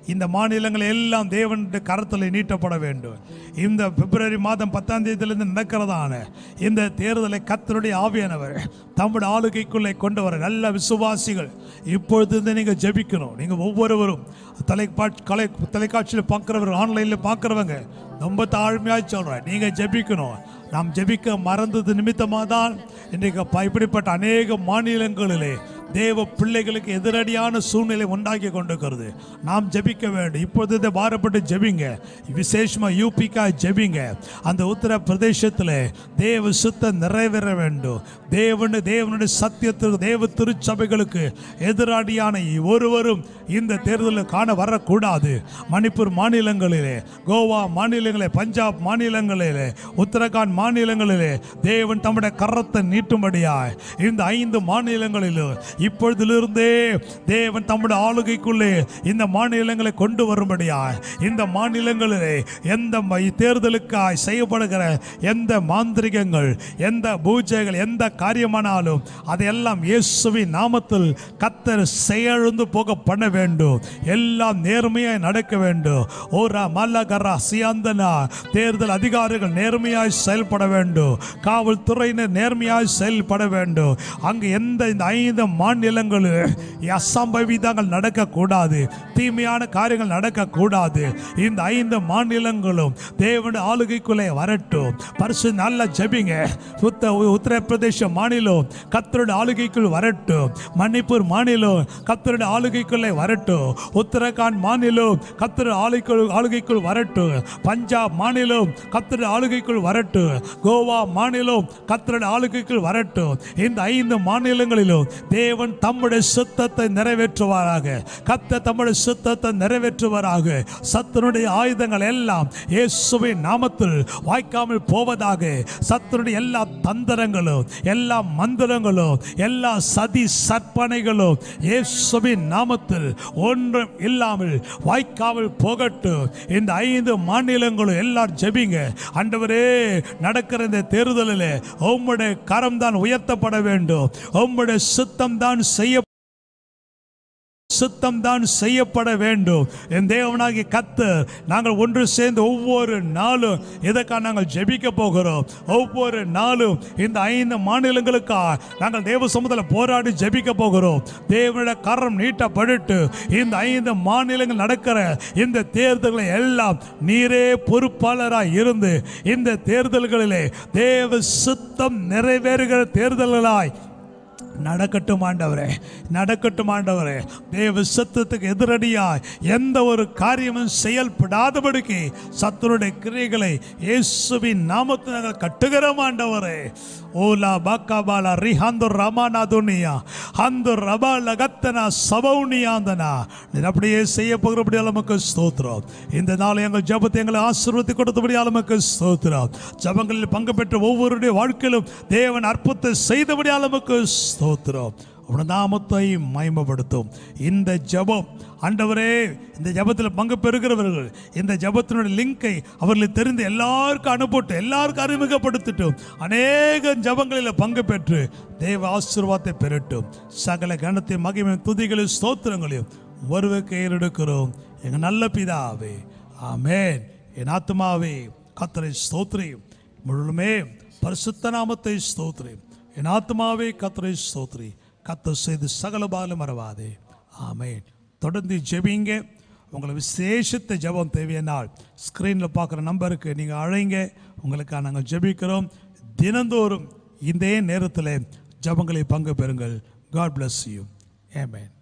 இந்த மாநிலங்கள் எல்லாம் தேவனுடைய கரத்தில் நீட்டப்பட வேண்டும் இந்த பிப்ரவரி மாதம் பத்தாம் தேதியிலிருந்து நடக்கிறதான இந்த தேர்தலை கத்தருடைய ஆவியானவர் தம்முடைய ஆளுகைக்குள்ளே கொண்டு வர நல்ல விசுவாசிகள் இப்பொழுது இருந்து நீங்கள் ஜெபிக்கணும் நீங்கள் ஒவ்வொருவரும் தொலைக்காட்சி கலை தொலைக்காட்சியில் பார்க்குறவர் ஆன்லைனில் பார்க்குறவங்க ரொம்ப தாழ்மையாக சொல்கிறேன் நீங்கள் ஜெபிக்கணும் நாம் ஜெபிக்க மறந்தது நிமித்தமாக தான் இன்றைக்கு ப- இப்படிப்பட்ட அநேக மாநிலங்களிலே தேவ பிள்ளைகளுக்கு எதிரடியான சூழ்நிலை உண்டாக்கி கொண்டிருக்கிறது நாம் ஜெபிக்க வேண்டும் இப்பொழுது இதை பாரப்பட்டு ஜெபிங்க விசேஷமா யூபிக்கா ஜெபிங்க அந்த உத்தரப்பிரதேசத்தில் தேவ சுத்தம் நிறைவேற வேண்டும் தேவனு தேவனுடைய சத்தியத்திற்கு தேவ திருச்சபைகளுக்கு எதிரடியான ஒருவரும் இந்த தேர்தலில் காண வரக்கூடாது மணிப்பூர் மாநிலங்களிலே கோவா மாநிலங்களிலே பஞ்சாப் மாநிலங்களிலே உத்தரகாண்ட் மாநிலங்களிலே தேவன் தம்முடைய கரத்தை நீட்டும்படியாய் இந்த ஐந்து மாநிலங்களிலும் இப்பொழுதிலிருந்தே தேவன் தம்முடைய ஆளுகைக்குள்ளே இந்த மாநிலங்களை கொண்டு வரும்படியாய் இந்த மாநிலங்களிலே எந்த ம- தேர்தலுக்காய் செய்யப்படுகிற எந்த மாந்திரிகங்கள் எந்த பூஜைகள் எந்த காரியமானாலும் அதையெல்லாம் இயேசுவின் நாமத்தில் கத்தர் செயலிழந்து போக பண்ண வேண்டும் எல்லாம் நேர்மையாய் நடக்க வேண்டும் ஓரா மல்லகரா சியாந்தனா தேர்தல் அதிகாரிகள் நேர்மையாய் செயல்பட வேண்டும் காவல்துறையினர் நேர்மையாய் செயல்பட வேண்டும் அங்கு எந்த இந்த ஐந்து மாநிலங்களில் அசம்பவிதங்கள் நடக்கக்கூடாது தீமையான காரியங்கள் நடக்கக்கூடாது இந்த ஐந்து மாநிலங்களும் தேவனுடைய ஆளுகைக்குள்ளே வரட்டும் பரிசு நல்லா ஜெபிங்க உத்த உத்தரப்பிரதேச மாநிலம் கத்தருடைய ஆளுகைக்குள் வரட்டும் மணிப்பூர் மாநிலம் கத்தருடைய ஆளுகைக்குள்ளே வரட்டும் உத்தரகாண்ட் மாநிலம் கத்தருடைய ஆளுக்குள் ஆளுகைக்குள் வரட்டும் பஞ்சாப் மாநிலம் கத்தருடைய ஆளுகைக்குள் வரட்டும் கோவா மாநிலம் கத்தருடைய ஆளுகைக்குள் வரட்டும் இந்த ஐந்து மாநிலங்களிலும் தேவன் தம்முடைய சுத்தத்தை நிறைவேற்றுவாராக கத்த தம்முடைய சுத்தத்தை நிறைவேற்றுவாராக சத்தனுடைய ஆயுதங்கள் எல்லாம் இயேசுவின் நாமத்தில் வாய்க்காமல் போவதாக சத்தனுடைய எல்லா தந்திரங்களும் எல்லா மந்திரங்களும் எல்லா சதி சற்பனைகளும் இயேசுவின் நாமத்தில் ஒன்றும் இல்லாமல் வாய்க்காமல் போகட்டும் இந்த ஐந்து மாநிலங்களும் எல்லாரும் ஜெபிங்க ஆண்டவரே நடக்கிற இந்த தேர்தலில் உம்முடைய கரம் தான் உயர்த்தப்பட வேண்டும் உம்முடைய சுத்தம் தான் செய்ய சுத்தம் தான் செய்யப்பட வேண்டும் என் தேவனாகி கத்தர் நாங்கள் ஒன்று சேர்ந்து ஒவ்வொரு நாளும் இதற்காக நாங்கள் ஜெபிக்க போகிறோம் ஒவ்வொரு நாளும் இந்த ஐந்து மாநிலங்களுக்காக நாங்கள் தேவ சமுதில் போராடி ஜெபிக்க போகிறோம் தேவனுடைய கரம் நீட்டப்பட்டு இந்த ஐந்து மாநிலங்கள் நடக்கிற இந்த தேர்தல்களை எல்லாம் நீரே பொறுப்பாளராய் இருந்து இந்த தேர்தல்களிலே தேவ சுத்தம் நிறைவேறுகிற தேர்தல்களாய் நடக்கட்டும் ஆண்டவரே நடக்கட்டும் ஆண்டவரே தேவ சத்தத்துக்கு எதிரடியாய் எந்த ஒரு காரியமும் செயல்படாதபடிக்கு சத்துருடைய கிரியைகளை இயேசுவின் நாமத்தில் நாங்கள் கட்டுகிறோம் ஆண்டவரே ஓலா பாக்காபாலா ரிஹாந்து ரமானாதுனியா ஹந்து ரபா லகத்தனா சபௌனியாந்தனா நீர் அப்படியே செய்ய போகிறபடி நமக்கு ஸ்தோத்திரம் இந்த நாள் எங்கள் ஜபத்தை எங்களை ஆசீர்வதி கொடுத்தபடி நமக்கு ஸ்தோத்திரம் ஜபங்களில் பங்கு பெற்ற ஒவ்வொருடைய வாழ்க்கையிலும் தேவன் அற்புதத்தை செய்தபடி நமக்கு ஸ்தோத்திரம் உடைய நாமத்தை மயமப்படுத்தும் இந்த ஜெபம் ஆண்டவரே இந்த ஜெபத்தில் பங்கு பெறுகிறவர்கள் இந்த ஜெபத்தினுடைய லிங்கை அவர்களுக்கு தெரிந்து எல்லாருக்கும் அனுப்பட்டு எல்லாருக்கும் அறிமுகப்படுத்தட்டும் அநேக ஜெபங்களில் பங்கு பெற்று தேவ ஆசீர்வாதத்தை பெறட்டும் சகல கணத்தையும் மகிமையும் துதிகளையும் ஸ்தோத்திரங்களையும் ஒருவருக்கு ஏறெடுக்கிறோம் எங்கள் நல்ல பிதாவே ஆமென் என் ஆத்மாவே கத்தரை ஸ்தோத்திரியும் முழுமே பரிசுத்த நாமத்தை ஸ்தோத்திரி என் ஆத்மாவே கத்தரை ஸ்தோத்திரி கத்தர் செய்து சகல பாலும் மறவாதே ஆமென் தொடர்ந்து ஜெபிங்க உங்களை விசேஷத்த ஜெபம் தேவையானால் ஸ்க்ரீனில் பார்க்குற நம்பருக்கு நீங்கள் அழைங்க உங்களுக்காக நாங்கள் ஜெபிக்கிறோம் தினந்தோறும் இந்த நேரத்தில் ஜெபங்களை பங்கு பெறுங்கள் காட் bless யூ ஆமென்